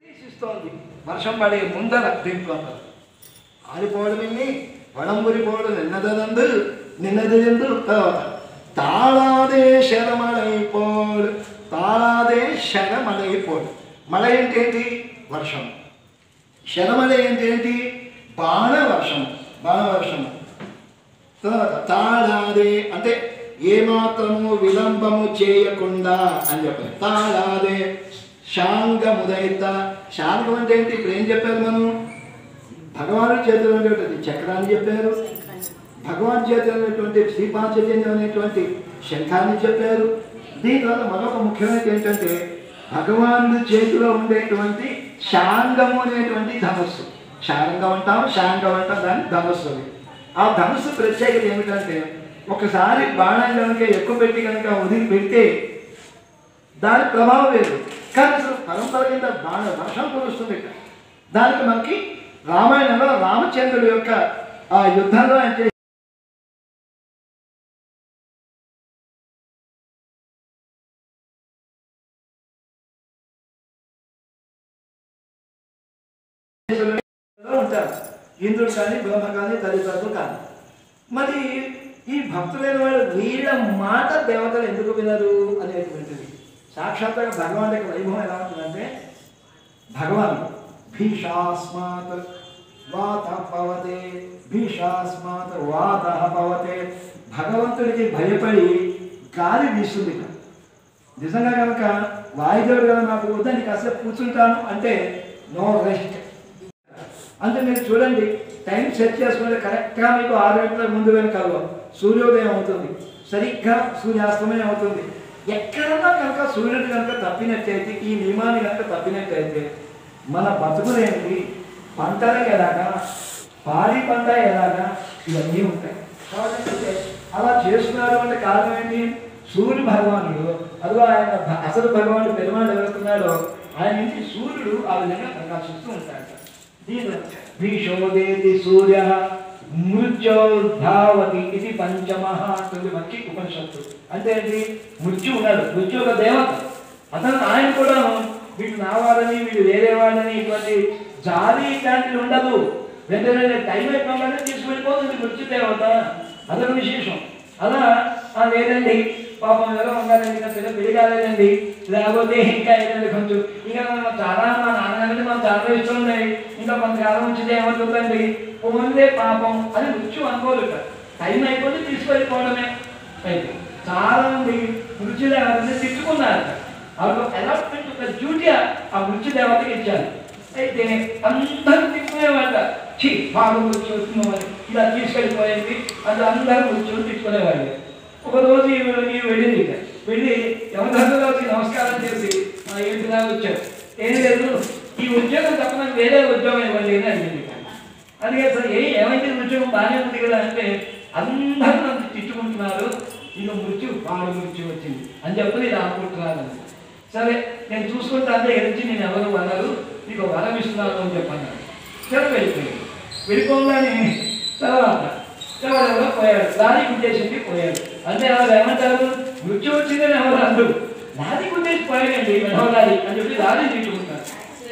తీసిస్తోంది వర్షం పడే ముందర దీంట్లో ఆడిపోవడమిన్ని వడంబురిపోవడు నిన్నదనందు నిన్నదందు తర్వాత తాళాదే శరమడైపోడు తాళాదే శరమడైపోడు మழ అంటే ఏంటి వర్షం శరమడ అంటే ఏంటి బాణ వర్షం బాణ వర్షం తర్వాత తాళాదే అంటే ఏమాత్రము విలంబము చేయకుండా అని చెప్పారు తాళాదే శాంగముదైత శాంగం అంటే ఏంటి ఇప్పుడు ఏం చెప్పారు మనం భగవానుడి చేతిలో ఉండేటువంటి చక్రాన్ని చెప్పారు భగవాన్ చేతిలో ఉన్నటువంటి శ్రీపాంచజన్యం అనేటువంటి శంఖాన్ని చెప్పారు దీని తర్వాత మరొక ముఖ్యమైనది ఏంటంటే భగవానుడి చేతిలో ఉండేటువంటి శాంగము అనేటువంటి ధనస్సు శాంగం అంటాం శాంగం అంటాం దాన్ని ధనస్సు అది ఆ ధనస్సు ప్రత్యేకత ఏమిటంటే ఒకసారి బాణం కనుక ఎక్కువ పెట్టి కనుక వదిలి పెడితే దాని ప్రభావం వేరు కానీ అసలు పరంపర కింద బాణ వర్షం కురుస్తుంది ఇక్కడ. దానికి మనకి రామాయణంలో రామచంద్రుడి యొక్క ఆ యుద్ధంలో ఆయన చేసిన ఉంటారు ఇంద్రుడు కానీ బ్రహ్మ కానీ తల్లిదండ్రులు కానీ మరి ఈ భక్తులైన వాళ్ళు వీళ్ళ మాట దేవతలు ఎందుకు వినరు అనేటువంటిది సాక్షాత్తుగా భగవాన్ యొక్క వైభవం ఎలా ఉంటుందంటే భగవాన్ భీషాస్మాత్ వాత పవతే భీషాస్మాత్ వాత పవతే భగవంతుడికి భయపడి గాలి వీస్తుంది ఇక్కడ. నిజంగా కనుక వాయుదేవుడు కదా నాకు వద్దని కాసేపు కూర్చుంటాను అంటే నో రెస్ట్ అంటే మీరు చూడండి టైం సెట్ చేసుకుంటే కరెక్ట్గా మీకు ఆరు గంటల ముందు వెనకాల సూర్యోదయం అవుతుంది సరిగ్గా సూర్యాస్తమయం అవుతుంది ఎక్కడన్నా కనుక సూర్యుడు కనుక తప్పినట్టయితే ఈ నియమాన్ని కనుక తప్పినట్టయితే మన బతుకులేంటి పంటలు ఎలాగా పాడి పంట ఎలాగా ఇవన్నీ ఉంటాయి కాబట్టి అంటే అలా చేస్తున్నారు అంటే కారణం ఏంటి సూర్య భగవానుడు అదిగో ఆయన భ- అసలు భగవానుడు పెరుమాడు ఎవరుతున్నాడో ఆయన నుంచి సూర్యుడు ఆ విధంగా ప్రకాశిస్తూ ఉంటాడు దీని భీషోదేతి సూర్య మృత్యోద్ధావతి ఇది పంచమహ అంటుంది మనకి ఉపనిషత్తు అంటే ఏంటి మృత్యు ఉన్నాడు మృత్యు ఒక దేవత అతను ఆయన కూడా వీళ్ళు నా వాడని వీళ్ళు వేరే వాడని ఇటువంటి జాలి ఇట్లాంటివి ఉండదు వెంటనే టైం అయిపోగానే తీసుకెళ్ళిపోతుంది మృత్యు దేవత అదొక విశేషం అలా ఆ లేదండి పాపం ఎలా ఉండాలండి ఇంకా పిల్ల పెళ్లి కాలేదండి లేకపోతే ఇంకా ఏదండి కొంచెం ఇంకా మనం చాలా మా నాన్నగారికి మనం చాలా ఇష్టం ఉంది ఇంకా కొంతకాలం వచ్చింది ఏమవుతుందండి ఓన్లే పాపం అది మృత్యు అనుకోరు ఇక్కడ టైం అయిపోతే తీసుకెళ్ళిపోవడమే అయితే చాలా మంది మృత్యు దేవతని తిట్టుకున్నారు వాళ్ళు అలాట్మెంట్ ఒక డ్యూటీ ఆ మృత్యు దేవతకి ఇచ్చారు అయితే అందరూ తిట్టుకునేవాళ్ళ ఛీ బాగా మృత్యు వచ్చిందని ఇలా తీసుకెళ్ళిపోయింది అది అందరూ మృత్యుని తిట్టుకునేవాళ్ళు ఒక రోజు ఈమె ఈమె వెళ్ళింది ఇక వెళ్ళి యమధర్మలో వచ్చి నమస్కారం చేసి "ఆ, ఏంటి ఇలా వచ్చావు ఏం లేదు ఈ ఉద్యోగం తప్ప నాకు వేరే ఉద్యోగం ఇవ్వండి అని అడిగింది ఇక. అందుకే సార్ ఏ ఏమైతే ఉద్యోగం బాగానే ఉంది కదా అంటే అందరూ నన్ను తిట్టుకుంటున్నారు ఇక మృత్యు వాడు మృత్యు వచ్చింది అని చెప్పి నేను అనుకుంటున్నాను సరే నేను చూసుకుంటా అంటే ఎరించి నేను ఎవరు అన్నారు నీకు వరం ఇస్తున్నాను అని చెప్పన్నాను సరే వెళ్ళిపోయాడు వెళ్ళిపోగానే తర్వాత ఎవరెవరో పోయాడు దారి గుద్దేసింది పోయాడు అంటే ఎవరు ఏమంటారు మృత్యు వచ్చిందని ఎవరు అందరు దారి గుద్దేసి పోయాడండి వెనవడాలి అని చెప్పి దారి తీసుకుంటారు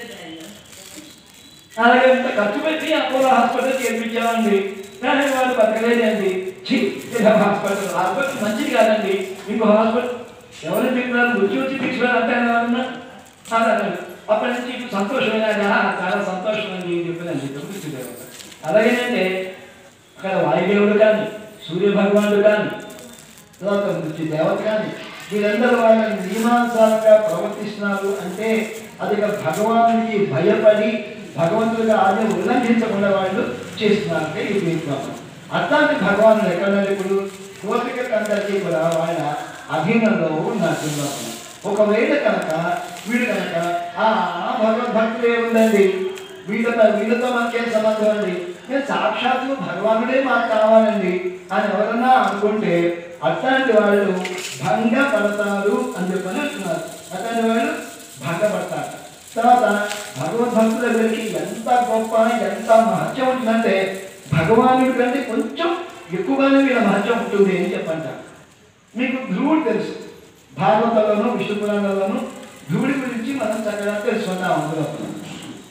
అలాగే ఇంత ఖర్చు పెట్టి అపోలో హాస్పిటల్ చేర్పించామండి కానీ వాళ్ళు బతకలేదండి ఛీ, ఇలా హాస్పిటల్ హాస్పిటల్ మంచిది కాదండి ఇంకో హాస్పిటల్ ఎవరు చెప్పినారు రుచి వచ్చి తీసుకురాలంటే ఎవరన్నా అన్నాడు అప్పటి నుంచి ఇప్పుడు సంతోషమైన చాలా సంతోషం అండి చెప్పినండి తప్పించుదేవత అలాగేనంటే అక్కడ వాయుదేవుడు కానీ సూర్య భగవానుడు కానీ తర్వాత మృత్యు దేవత కానీ వీరందరూ వాళ్ళ నియమానుసారంగా ప్రవర్తిస్తున్నారు అంటే అది ఇక భగవానుడికి భయపడి భగవంతుడిగా ఆజ్ఞ ఉల్లంఘించకుండా వాళ్ళు చేస్తున్నారు అంటే ఇది దీంట్లో అట్లాంటి భగవానుడు ఎక్కడ ఇప్పుడు కోరికలందరికీ కూడా వాళ్ళ అధీనంలో ఉన్నట్టు ఒకవేళ కనుక వీడు కనుక ఆ భగవద్భక్తులే ఉందండి వీళ్ళతో వీళ్ళతో మనకేం సంబంధం అండి నేను సాక్షాత్తు భగవానుడే మాకు కావాలండి అని ఎవరన్నా అనుకుంటే అట్లాంటి వాళ్ళు భంగపడతారు అని చెప్పని అంటున్నారు అట్లాంటి వాళ్ళు భంగపడతారు తర్వాత భగవద్భక్తుల దగ్గరికి ఎంత గొప్ప ఎంత మహత్యం ఉంటుందంటే భగవానుడి కంటే కొంచెం ఎక్కువగానే వీళ్ళ మహత్యం ఉంటుంది అని చెప్పంటారు మీకు ధ్రువుడు తెలుసు భాగవతంలోను విష్ణు పురాణంలోను ధ్రువుడి గురించి మనం చక్కగా తెలుసుకుంటాం అందులో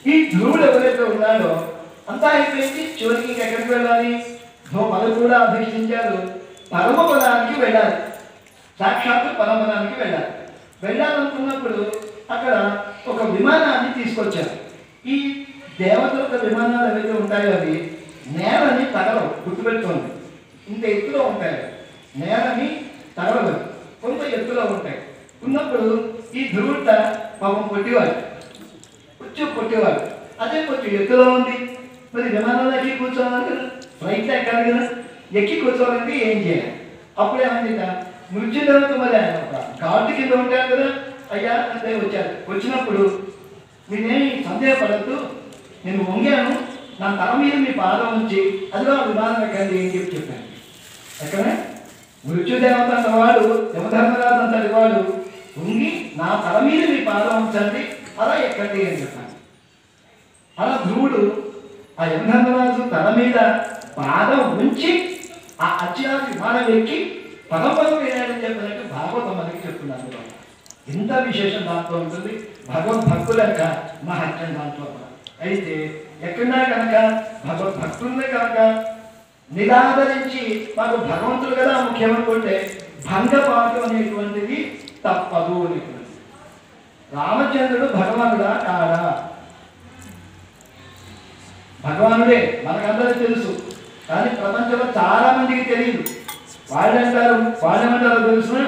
ఈ ధ్రువుడు ఎవరైతే ఉన్నాడో అంతా అయిపోయింది చివరికి ఇంక ఎక్కడికి వెళ్ళాలి ధ్రువలు కూడా అభిషించారు పరమపదానికి వెళ్ళాలి సాక్షాత్తు పరమపదానికి వెళ్ళాలి వెళ్ళాలనుకున్నప్పుడు అక్కడ ఒక విమానాన్ని తీసుకొచ్చారు ఈ దేవతల యొక్క విమానాలు ఏవైతే ఉంటాయో అవి నేలని తగలవు గుర్తుపెట్టుకోండి ఇంత ఎత్తులో ఉంటాయి అవి. నేలని తగలవు కొంత ఎత్తులో ఉంటాయి ఉన్నప్పుడు ఈ ధ్రువుట పాపం కొట్టివాడు కొంచెం కొట్టేవాడు అదే కొంచెం ఎత్తులో ఉంది మరి విమానంలో ఎక్కి కూర్చోవాలి కదా ఫ్లైట్లో ఎక్కాలి కదా ఎక్కి కూర్చోవాలంటే ఏం చేయాలి అప్పుడు ఏమైంది ఇక మృత్యుదేవత మరి ఆయన ఒక గార్డు కింద ఉంటారు కదా అయ్యా అంటే వచ్చారు వచ్చినప్పుడు మీరేమి సందేహపడద్దు నేను వంగాను నా తల మీద మీ పాదం ఉంచి అదిలో ఆ విమానం ఎక్కండి ఏం చెప్పి చెప్పాను ఎక్కడ మృత్యుదేవత అన్నవాడు యమధర్మరాజు అంతటి వాడు ఉంగి నా తల మీద మీ పాదం ఉంచండి అలా ఎక్కండి అని చెప్పాను అలా ధ్రువుడు ఆ యమధర్మరాజు తల మీద పాదం ఉంచి ఆ అత్యాది విమానం ఎక్కి పదపదం వేయాలని చెప్పినట్టు భాగవతం మనకి చెప్తున్నాను ఇంత విశేషం దాంట్లో ఉంటుంది భగవద్భక్తుల యొక్క మహత్యం దాంట్లో కూడా. అయితే ఎక్కడా కనుక భగవద్భక్తుల్ని కనుక నిరాదరించి మాకు భగవంతుడు కదా ముఖ్యమనుకుంటే భంగపాటు అనేటువంటిది తప్పదు అనేటువంటిది రామచంద్రుడు భగవానుడా కాడా భగవానుడే మనకందరికీ తెలుసు కానీ ప్రపంచంలో చాలా మందికి తెలియదు వాళ్ళు అంటారు వాళ్ళు ఏమంటారో తెలుసునా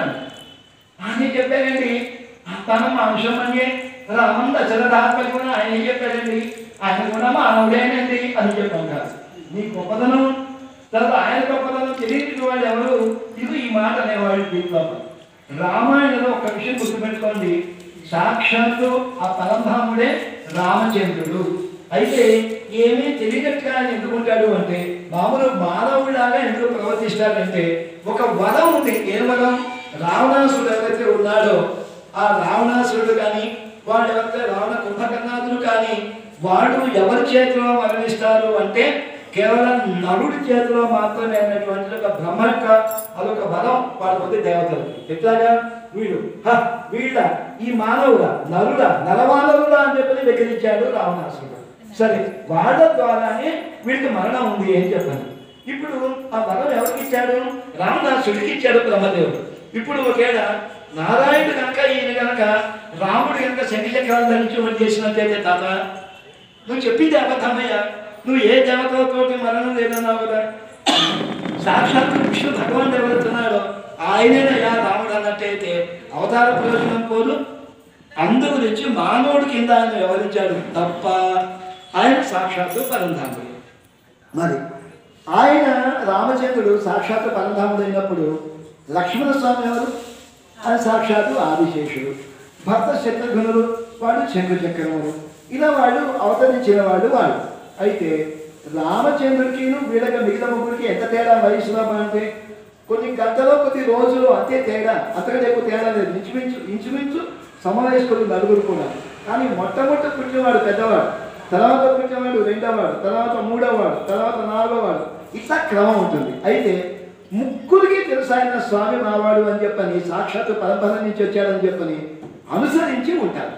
అని చెప్పారండి తన అంశం అంటే రామం దశరథాత్మకి కూడా ఆయన ఏం చెప్పాడండి ఆయన కూడా మానవుడేనండి అని చెప్పంటారు నీ గొప్పదనం తర్వాత ఆయన గొప్పదనం తెలియని వాళ్ళు ఎవరు ఇది ఈ మాట అనేవాళ్ళు దీంట్లో రామాయణంలో ఒక విషయం గుర్తుపెట్టుకోండి సాక్షాత్తు ఆ పరమధాముడే రామచంద్రుడు అయితే ఏమీ తెలియనట్టుగా ఆయన ఎందుకుంటాడు అంటే మామూలు మానవుడిలాగా ఎందుకు ప్రవర్తిస్తాడంటే ఒక వరం ఉంది ఏ వరం రావణాసుడు ఎవరైతే ఉన్నాడో ఆ రావణాసురుడు కానీ వాడు ఎవరైతే రావణ కుంభకర్ణాదులు కానీ వాడు ఎవరి చేతిలో మరణిస్తారు అంటే కేవలం నరుడి చేతిలో మాత్రమే అన్నటువంటి ఒక బ్రహ్మ యొక్క అదొక బలం వాడి పొంది దేవతలు ఎట్లాగా వీడు హ వీళ్ళ ఈ మానవుడా నరుడా నరమానవుడా అని చెప్పి వెకిరించాడు రావణాసురుడు సరే వాళ్ళ ద్వారానే వీడికి మరణం ఉంది అని చెప్పాను ఇప్పుడు ఆ వరం ఎవరికి ఇచ్చాడు రావణాసుడికి ఇచ్చాడు బ్రహ్మదేవుడు ఇప్పుడు ఒకవేళ నారాయణుడు కనుక ఈయన కనుక రాముడు కనుక శంఖ చక్రాలు ధరించి చేసినట్లయితే తాత నువ్వు చెప్పింది అబద్ధమయ్యా నువ్వు ఏ దేవతలతోటి మరణం లేదన్నావు కదా సాక్షాత్ విష్ణు భగవాన్ ఎవరుతున్నాడో ఆయనేనయ్యా రాముడు అన్నట్టయితే అవతార ప్రయోజనం పోదు అందు గురించి మానవుడి కింద ఆయన వ్యవహరించాడు తప్ప ఆయన సాక్షాత్తు పరంధాముడు మరి ఆయన రామచంద్రుడు సాక్షాత్తు పరంధాముడు అయినప్పుడు లక్ష్మణ స్వామి ఎవరు ఆయన సాక్షాత్తు ఆదిశేషుడు భర్త శత్రుఘ్నుడు వాడు శంకు చక్రముడు ఇలా వాళ్ళు అవతరించిన వాళ్ళు వాళ్ళు అయితే రామచంద్రుడికి వీళ్ళకి మిగతా ముగ్గురికి ఎంత తేడా వయసులో అంటే కొన్ని గంటలో కొద్ది రోజులు అంతే తేడా అంతకంటే ఎక్కువ తేడా లేదు ఇంచుమించు ఇంచుమించు సమవయస్కులు నలుగురు కూడా కానీ మొట్టమొదటి పుట్టినవాడు పెద్దవాడు తర్వాత పుట్టినవాడు రెండవవాడు తర్వాత మూడవవాడు తర్వాత నాలుగవవాడు ఇట్లా క్రమం ఉంటుంది అయితే ముగ్గురికి తెలుసు ఆయన స్వామి మావాడు అని చెప్పని సాక్షాత్తు పరంపర నుంచి వచ్చాడని చెప్పని అనుసరించి ఉంటారు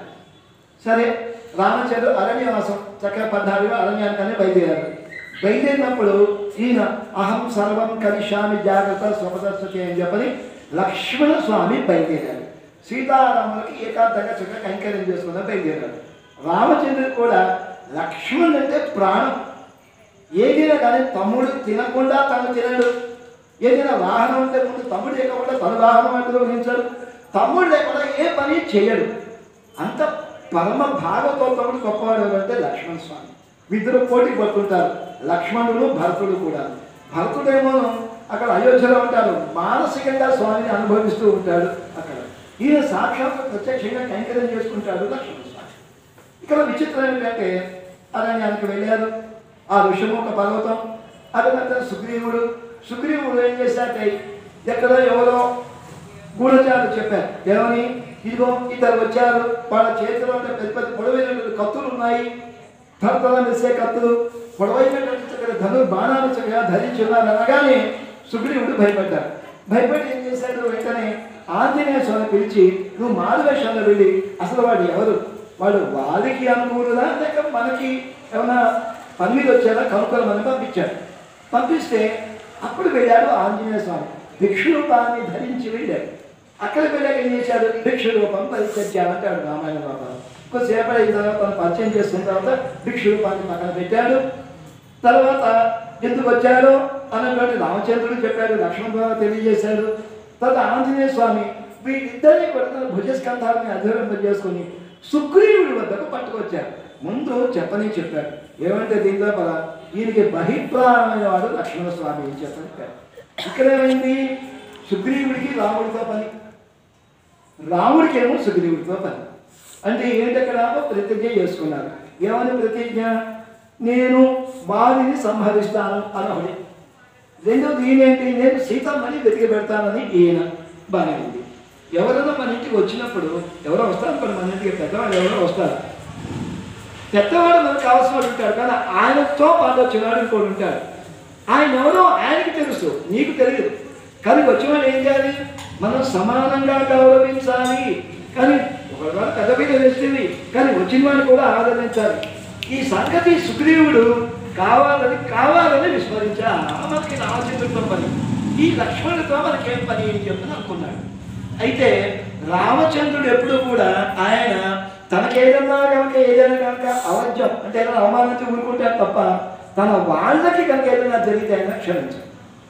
సరే రామచంద్ర అరణ్యవాసం చక్కగా పద్నాలుగు అరణ్యానికనే బయలుదేరారు బయలుదేరినప్పుడు ఈయన అహం సర్వం కలిశామి జాగ్రత్త స్వపదస్వతి అని చెప్పని లక్ష్మణ స్వామి బయలుదేరారు సీతారాములకి ఏకాంతంగా చక్కగా కైంకర్యం చేసుకుందాం బయలుదేరారు రామచంద్రుడు కూడా లక్ష్మణుడు అంటే ప్రాణం ఏదైనా కానీ తమ్ముడు తినకుండా తను తినడు ఏదైనా వాహనం ఉంటే ముందు తమ్ముడు లేకుండా తన వాహనం అంటే వహించాడు తమ్ముడు లేకుండా ఏ పని చేయడు అంత పరమ భాగవతో తమ్ముడు గొప్పవాడు ఎవరంటే లక్ష్మణ స్వామి ఇద్దరు పోటీ పడుతుంటారు లక్ష్మణుడు భరతుడు కూడా భరతుడేమో అక్కడ అయోధ్యలో ఉంటారు మానసికంగా స్వామిని అనుభవిస్తూ ఉంటాడు అక్కడ ఈయన సాక్షాత్ ప్రత్యక్షంగా కైంకర్యం చేసుకుంటాడు లక్ష్మణ స్వామి ఇక్కడ విచిత్రం ఏంటంటే అరణ్యానికి వెళ్ళారు ఆ ఋషముఖ పర్వతం అదంతా సుగ్రీవుడు సుగ్రీవుడు ఏం చేశాటే ఎక్కడో ఎవరో గూఢచారులు చెప్పారు ఏమని ఇదిగో ఇద్దరు వచ్చారు వాళ్ళ చేతిలో అంటే పెద్ద పెద్ద పొడవైనటువంటి కత్తులు ఉన్నాయి తరతల మెసే కత్తులు పొడవైనటువంటి చక్కగా ధను బాణాలు చక్కగా ధరించున్నారు అనగానే సుగ్రీవుడు భయపడ్డాడు భయపడి ఏం చేశాడు వెంటనే ఆంజనేయ స్వామి పిలిచి నువ్వు మారువేషంలో వెళ్ళి అసలు వాడు ఎవరు వాళ్ళు వాళ్ళకి అనుకూలదా లేక మనకి ఏమైనా పని మీద వచ్చారా కనుక్కొని మనం పంపించారు పంపిస్తే అప్పుడు వెళ్ళాడు ఆంజనేయ స్వామి భిక్షురూపాన్ని ధరించి వెళ్ళాడు అక్కడికి వెళ్ళాక ఏం చేశాడు భిక్షురూపం పరిచర్చాలంటాడు రామాయణ బాబా కొద్దిసేపు అయిన తర్వాత తను పరిచయం చేసుకున్న తర్వాత భిక్షురూపాన్ని పక్కన పెట్టాడు తర్వాత ఎందుకు వచ్చారో అన్నటువంటి రామచంద్రుడు చెప్పాడు లక్ష్మణ బాబా తెలియజేశాడు తర్వాత ఆంజనేయ స్వామి వీళ్ళిద్దరిని కూడా తన భుజస్కంధాలని అధ్యయనం చేసుకుని సుగ్రీవుడి వద్దకు పట్టుకొచ్చారు ముందు చెప్పని చెప్పాడు ఏమంటే దీంట్లో పద ఈయనకి బహిప్రాణమైన వాడు లక్ష్మణ స్వామి అని చెప్పని చెప్పారు ఇక్కడ ఏమైంది సుగ్రీవుడికి రాముడితో పని రాముడికి ఏమో సుగ్రీవుడితో పని అంటే ఏంటక్కడ ప్రతిజ్ఞ చేసుకున్నారు ఏమని ప్రతిజ్ఞ నేను వారిని సంహరిస్తాను అని ఒకటి రెండోది ఈయనేంటి నేను సీతమ్మని వెతికి పెడతానని ఈయన బాగానే ఉంది ఎవరైనా మన ఇంటికి వచ్చినప్పుడు ఎవరో వస్తారు మరి మన ఇంటికి పెద్దవాళ్ళు ఎవరో వస్తారు పెద్దవాడు మనకు కావాల్సిన వాడు ఉంటాడు కానీ ఆయనతో పాటు వచ్చినవాడు ఇంకోటి ఉంటాడు ఆయన ఎవరో ఆయనకి తెలుసు నీకు తెలియదు కానీ వచ్చినవాడు ఏం చేయాలి మనం సమానంగా గౌరవించాలి కానీ ఒకవేళ పెద్ద మీద వేస్తుంది కానీ వచ్చిన వాడిని కూడా ఆదరించాలి ఈ సంగతి సుగ్రీవుడు కావాలని కావాలని విస్మరించా మనకి రామచంద్రుడితో పని ఈ లక్ష్మణుడితో మనకేం పని అని చెప్పని అనుకున్నాడు అయితే రామచంద్రుడు ఎప్పుడు కూడా ఆయన తనకేదన్నా కనుక ఏదైనా కనుక అవజ్యం అంటే ఏదైనా అవమానించి ఊరుకుంటారు తప్ప తన వాళ్ళకి కనుక ఏదైనా జరిగితే ఆయన క్షమించారు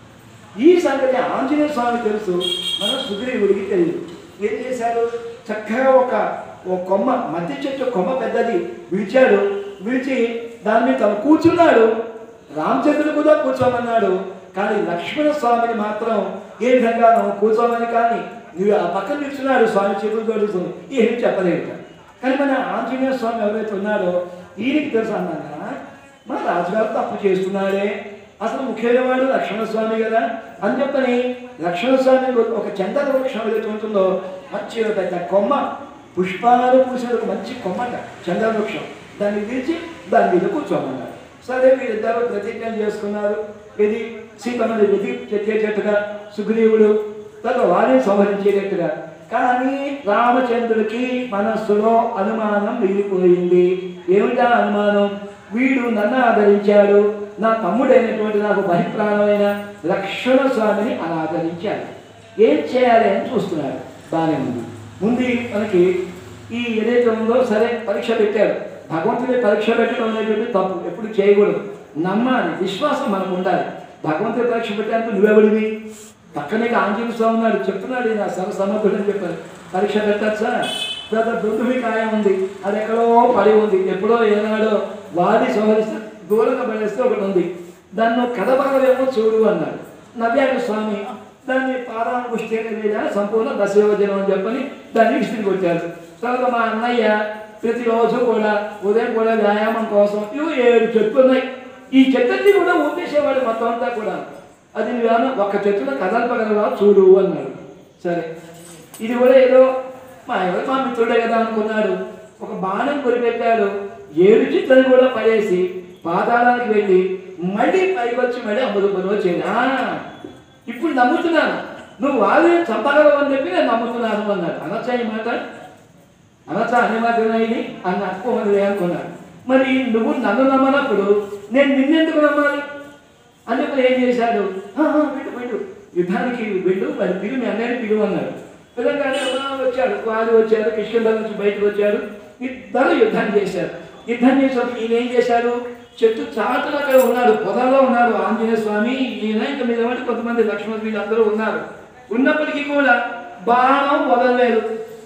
ఈ సంగతి ఆంజనేయ స్వామి తెలుసు మన సుగ్రీవుడికి తెలియదు ఏం చేశారు చక్కగా ఒక ఓ కొమ్మ మధ్య చెట్టు కొమ్మ పెద్దది విడిచాడు విడిచి దాని మీద తను కూర్చున్నాడు రామచంద్రుడు కూడా కూర్చోమన్నాడు కానీ లక్ష్మణ స్వామిని మాత్రం ఏ విధంగా నువ్వు కూర్చోమని కానీ నువ్వు ఆ పక్కన నిల్చున్నాడు స్వామి చేతులు జరుగుతుంది ఏమి చెప్పలేదు కానీ మన ఆంజనేయ స్వామి ఎవరైతే ఉన్నాడో ఈయనకి తెలుసు అన్నారా మన రాజుగారు తప్పు చేస్తున్నాడే అసలు ముఖ్యమైన వాడు లక్ష్మణ స్వామి కదా అని చెప్పని లక్ష్మణ స్వామి ఒక చందన వృక్షం ఏదైతే ఉంటుందో మంచి పెద్ద కొమ్మ పుష్పాలు పూసిన ఒక మంచి కొమ్మట చందన వృక్షం దాన్ని పిలిచి దాని మీద కూర్చోమన్నారు సరే వీరిద్దరు ప్రతిజ్ఞ చేసుకున్నారు ఇది సీతమ్మని వెతి తెచ్చేటట్టుగా సుగ్రీవుడు తర్వాత వారిని సంహరించేటట్టుగా కానీ రామచంద్రుడికి మనస్సులో అనుమానం మిగిలిపోయింది ఏమిటా అనుమానం వీడు నన్ను ఆదరించాడు నా తమ్ముడైనటువంటి నాకు బహిప్రాణమైన లక్ష్మణ స్వామిని అనాదరించాడు ఏం చేయాలి అని చూస్తున్నాడు బాగానే ఉంది ముందు మనకి ఈ ఏదైతే ఉందో సరే పరీక్ష పెట్టారు భగవంతుడి పరీక్ష పెట్టడం అనేటువంటి తప్పు ఎప్పుడు చేయకూడదు నమ్మాలి విశ్వాసం మనకు ఉండాలి భగవంతుడి పరీక్ష పెట్టడానికి నువ్వెవడివి పక్కనే ఆంజనేయ స్వామి ఉన్నాడు చెప్తున్నాడు నా సర్వ సమర్థుడు అని చెప్పారు పరీక్ష పెట్టచ్చా తర్వాత దుందువి కాయ ఉంది అది ఎక్కడో పడి ఉంది ఎప్పుడో ఏనాడో వాడి సంహరిస్తే దూరంగా పడేస్తే ఒకటి ఉంది దాన్ని కథబగలేమో చూడు అన్నాడు నవ్యాడు స్వామి దాన్ని పాదాంకుష్టి లేదా సంపూర్ణ దశయోజనం అని చెప్పని దాన్ని విసిరి కొట్టారు తర్వాత మా అన్నయ్య ప్రతిరోజు కూడా ఉదయం కూడా వ్యాయామం కోసం ఇవి ఏడు చెట్లు ఉన్నాయి ఈ చెట్లన్నీ కూడా ఊపేసేవాడు మొత్తం అంతా కూడా అది నువ్వేమన్నా ఒక్క చెట్టులో కదలపగలవా చూడు అన్నాడు సరే ఇది కూడా ఏదో మా ఎవరు మా మిత్రుడే కదా అనుకున్నాడు ఒక బాణం కొరిపెట్టాడు ఏడు చెట్లను కూడా పడేసి పాతాళానికి వెళ్ళి మళ్ళీ పైకి వచ్చి మళ్ళీ అమృతం వచ్చేది ఆ, ఇప్పుడు నమ్ముతున్నాను నువ్వు వాళ్ళని చంపగలవు అని చెప్పి నేను నమ్ముతున్నాను అన్నాడు అనొచ్చా ఈ మాట అనొచ్చా అనే మాట ఇది అన్న అక్కువది అనుకున్నాడు మరి నువ్వు నన్ను నమ్మనప్పుడు నేను నిన్నెందుకు నమ్మాలి అని చెప్పి ఏం చేశాడు "ఆ, ఆ, వెళ్ళు వెళ్ళు యుద్ధానికి వెళ్ళు మరి పిలు మీ అన్నయ్యని పిలువు అన్నాడు పిల్లగానే ఎవరో వచ్చాడు వారు వచ్చారు కిష్కింద నుంచి బయటకు వచ్చారు ఇద్దరు యుద్ధం చేశారు యుద్ధం చేసినప్పుడు ఈయన ఏం చేశాడు చెట్టు చాటున అక్కడ ఉన్నాడు పొదలో ఉన్నాడు ఆంజనేయ స్వామి ఈయన ఇంకా మీద వంటి కొంతమంది లక్ష్మణ వీళ్ళందరూ ఉన్నారు ఉన్నప్పటికీ కూడా బాణం వదలలేదు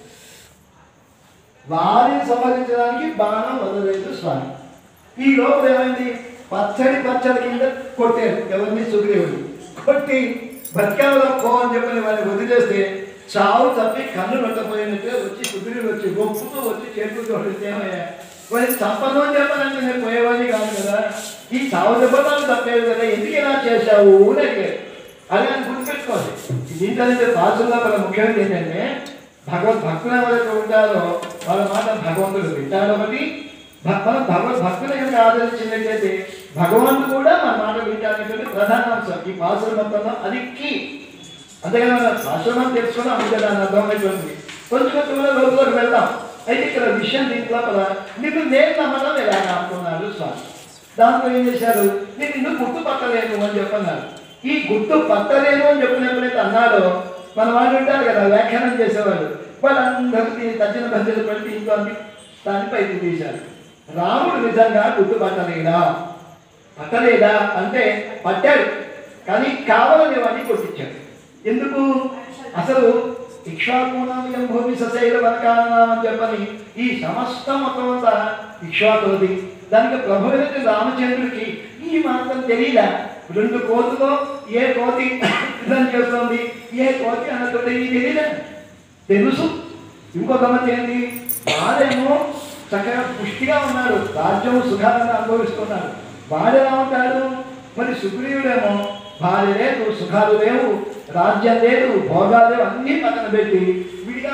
వారిని సంహరించడానికి బాణం వదలలేదు స్వామి ఈ లోపల ఏమైంది పచ్చడి పచ్చడి కింద కొట్టారు ఎవరిని సుగ్రీవుడు కొట్టి బతికాలో పో అని చెప్పని వాడిని వదిలేస్తే చావు తప్పి కన్ను నొట్టపోయినట్టే వచ్చి సుగ్రీవుడు వచ్చి గొప్పతో వచ్చి చేతులు తోడితే మరి చంపను అని చెప్పాలంటే నేను పోయేవాడిని కాదు కదా ఈ చావు దెబ్బతాను తప్పేది కదా ఎందుకు ఇలా చేశావు అని అడిగాడు అది అని గుర్తుపెట్టుకోవాలి దీంట్లో పాసుల్లో మన ముఖ్యమైనది ఏంటంటే భగవద్ భక్తులు ఎవరైతే ఉంటారో వాళ్ళ మాట భగవంతుడు వింటాడు ఒకటి భ- మనం భగవద్ భక్తులు కనుక ఆదరించినట్లయితే భగవంతుడు కూడా మన మాట వింటాడనేటువంటి ప్రధాన అంశం ఈ పాసుల మొత్తంలో అది కీ అంతేగాని మనం ఆశ్రమం తెలుసుకోవడం అంతే దాని అర్థమైనటువంటి కొంచెం కొంచెం లోపలికి వెళ్దాం అయితే ఇక్కడ విషయం దీంట్లో కూడా నీకు నేను నమ్మడం ఎలా అనుకున్నాడు స్వామి దాంట్లో ఏం చేశారు నేను నిన్ను గుర్తుపట్టలేను అని చెప్పన్నారు ఈ గుర్తు పట్టలేను అని చెప్పినప్పుడైతే అన్నాడో మన వాళ్ళు ఉంటారు కదా వ్యాఖ్యానం చేసేవాళ్ళు వాళ్ళందరికీ తజ్జన భజన పెట్టి ఇంట్లో అన్ని దాన్ని పైకి తీశారు రాముడు నిజంగా గుర్తుపట్టలేదా పట్టలేదా అంటే పట్టాడు కానీ కావాలని వాడిని కొట్టించాడు ఎందుకు అసలు ఇక్ష్వాకునామయం భూమి సశైల వనకారణం అని చెప్పని ఈ సమస్త మొత్తం అంతా ఇక్ష్వాకులది దానికి ప్రభుత్వ రామచంద్రుడికి ఈ మాత్రం తెలియదా రెండు కోతులో ఏ కోతి యుద్ధం చేస్తుంది ఏ కోతి అన్నటువంటి ఈ తెలియదా తెలుసు ఇంకో గమనించి ఏంటి వాడేమో చక్కగా పుష్టిగా ఉన్నాడు రాజ్యం సుఖాలను అనుభవిస్తున్నాడు వాడెలా ఉంటాడు మరి సుగ్రీవుడేమో భార్య లేదు సుఖాలు లేవు రాజ్యం లేదు భోగాలు లేవు అన్నీ పక్కన పెట్టి విడిగా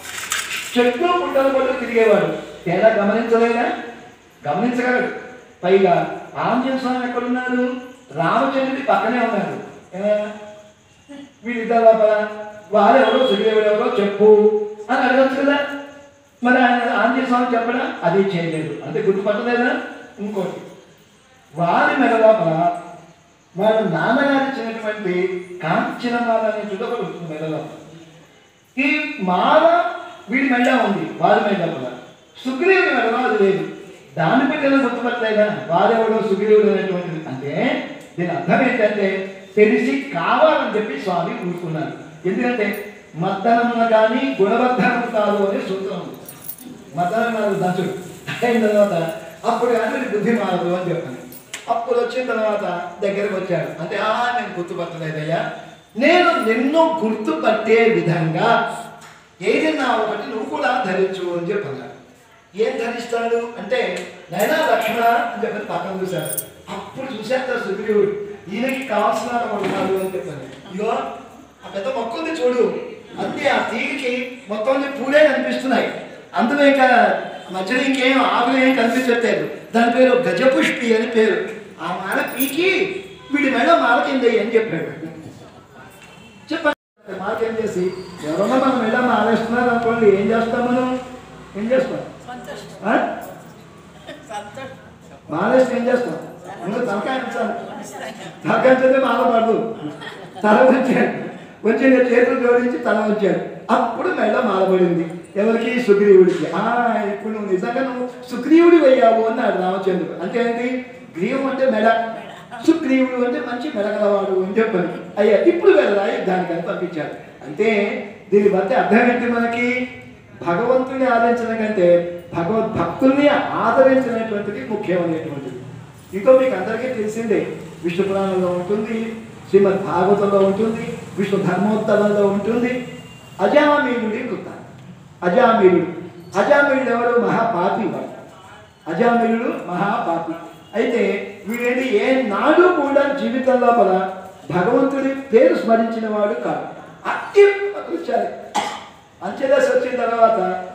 చెట్లు పుట్టలు కొట్టు తిరిగేవాడు తేడా గమనించలేదా గమనించగలడు పైగా ఆంజనేయ స్వామి ఎక్కడున్నాడు రామచంద్రుడి పక్కనే ఉన్నాడు ఏమయ్య? వీళ్ళిద్దరు లోపల వారెవరో సుగ్రీవుడు ఎవరో చెప్పు అని అడగచ్చు కదా మరి ఆయన ఆంజనేయ స్వామి చెప్పడా అది చేయలేదు అంటే గుర్తుపట్టలేదా ఇంకోటి వారి మెడ లోపల వాళ్ళ నాన్నగారు ఇచ్చినటువంటి కాంచిన మాల అనే చుట్టూ ఉంటుంది మెడ లోపల ఈ మాల వీడి మెడ ఉంది వారి మెడ లోపల సుగ్రీవుడి మెడలో అది లేదు దాని బిడ్డలు గుర్తుపట్టలేదా వారెవడో సుగ్రీవుడు అనేటువంటిది అంటే దీని అర్థం ఏంటంటే తెలిసి కావాలని చెప్పి స్వామి ఊరుకున్నారు ఎందుకంటే మద్దనమున కానీ గుణబద్ధనము కాదు అనే సూత్రం ఉంది మద్దనం కాదు దశుడు అయిన తర్వాత అప్పుడు కానీ వీడి బుద్ధి మారదు అని చెప్పాను అప్పుడు వచ్చిన తర్వాత దగ్గరకు వచ్చాడు అంటే ఆ నేను గుర్తుపట్టలేదయ్యా నేను నిన్ను గుర్తుపట్టే విధంగా ఏదైనా ఒకటి నువ్వు కూడా ధరించు అని చెప్పన్నాడు ఏం ధరిస్తాడు అంటే నైనా లక్ష్మణ అని చెప్పి పక్కన చూశాడు అప్పుడు చూశాక సుగ్రీవుడు ఈయనకి కావాల్సిన పడుతున్నాడు అని చెప్పాను ఇగో ఆ పెద్ద మొక్క ఉంది చూడు అంతే ఆ తీగకి మొత్తం అన్ని పూలే కనిపిస్తున్నాయి అందులో ఇంకా మధ్యలో ఇంకేం ఆకులు ఏం కనిపించట్లేదు దాని పేరు గజపుష్పి అని పేరు ఆ మాల పీకి వీడి మెడ మాల కింద అని చెప్పాడు చెప్పండి మాకేం చేసి ఎవరన్నా మనం మెడ మాలేస్తున్నారు అనుకోండి ఏం చేస్తాం మనం ఏం చేస్తాం ఆ? మాలేస్తే ఏం చేస్తాం ముందు తలకాయ ఉంచాలి తలకాయ ఉంచితే మాల పడదు తల వచ్చాడు వచ్చి ఇంకా చేతులు జోడించి తల వచ్చాడు అప్పుడు మెడ మాలబడింది ఎవరికి సుగ్రీవుడికి ఆ ఇప్పుడు నువ్వు నిజంగా నువ్వు సుగ్రీవుడి అయ్యావు అన్నాడు రామచంద్రుడు అంటే ఏంటి గ్రీవం అంటే మెడ సుగ్రీవుడు అంటే మంచి మెడగలవాడు అని చెప్పని అయ్యా ఇప్పుడు వెళ్ళరా దానికని పంపించాడు అంటే దీన్ని బట్టి అర్థం ఏంటి మనకి భగవంతుని ఆదరించడం కంటే భగవద్భక్తుల్ని ఆదరించినటువంటిది ముఖ్యమైనటువంటిది ఇంకో మీకు అందరికీ తెలిసిందే విష్ణు పురాణంలో ఉంటుంది శ్రీమద్ భాగవతంలో ఉంటుంది విష్ణు ధర్మోత్తరంలో ఉంటుంది అజామీయుడి వృత్తాంతం అజామీయుడు అజామీయుడు ఎవరు మహాపాపి వాడు అజామిలుడు మహాపాపి అయితే వీడేంటి ఏ నాడు కూడా జీవితంలో పద భగవంతుడి పేరు స్మరించిన వాడు కాదు అతి వచ్చారు అంచెదశ వచ్చిన తర్వాత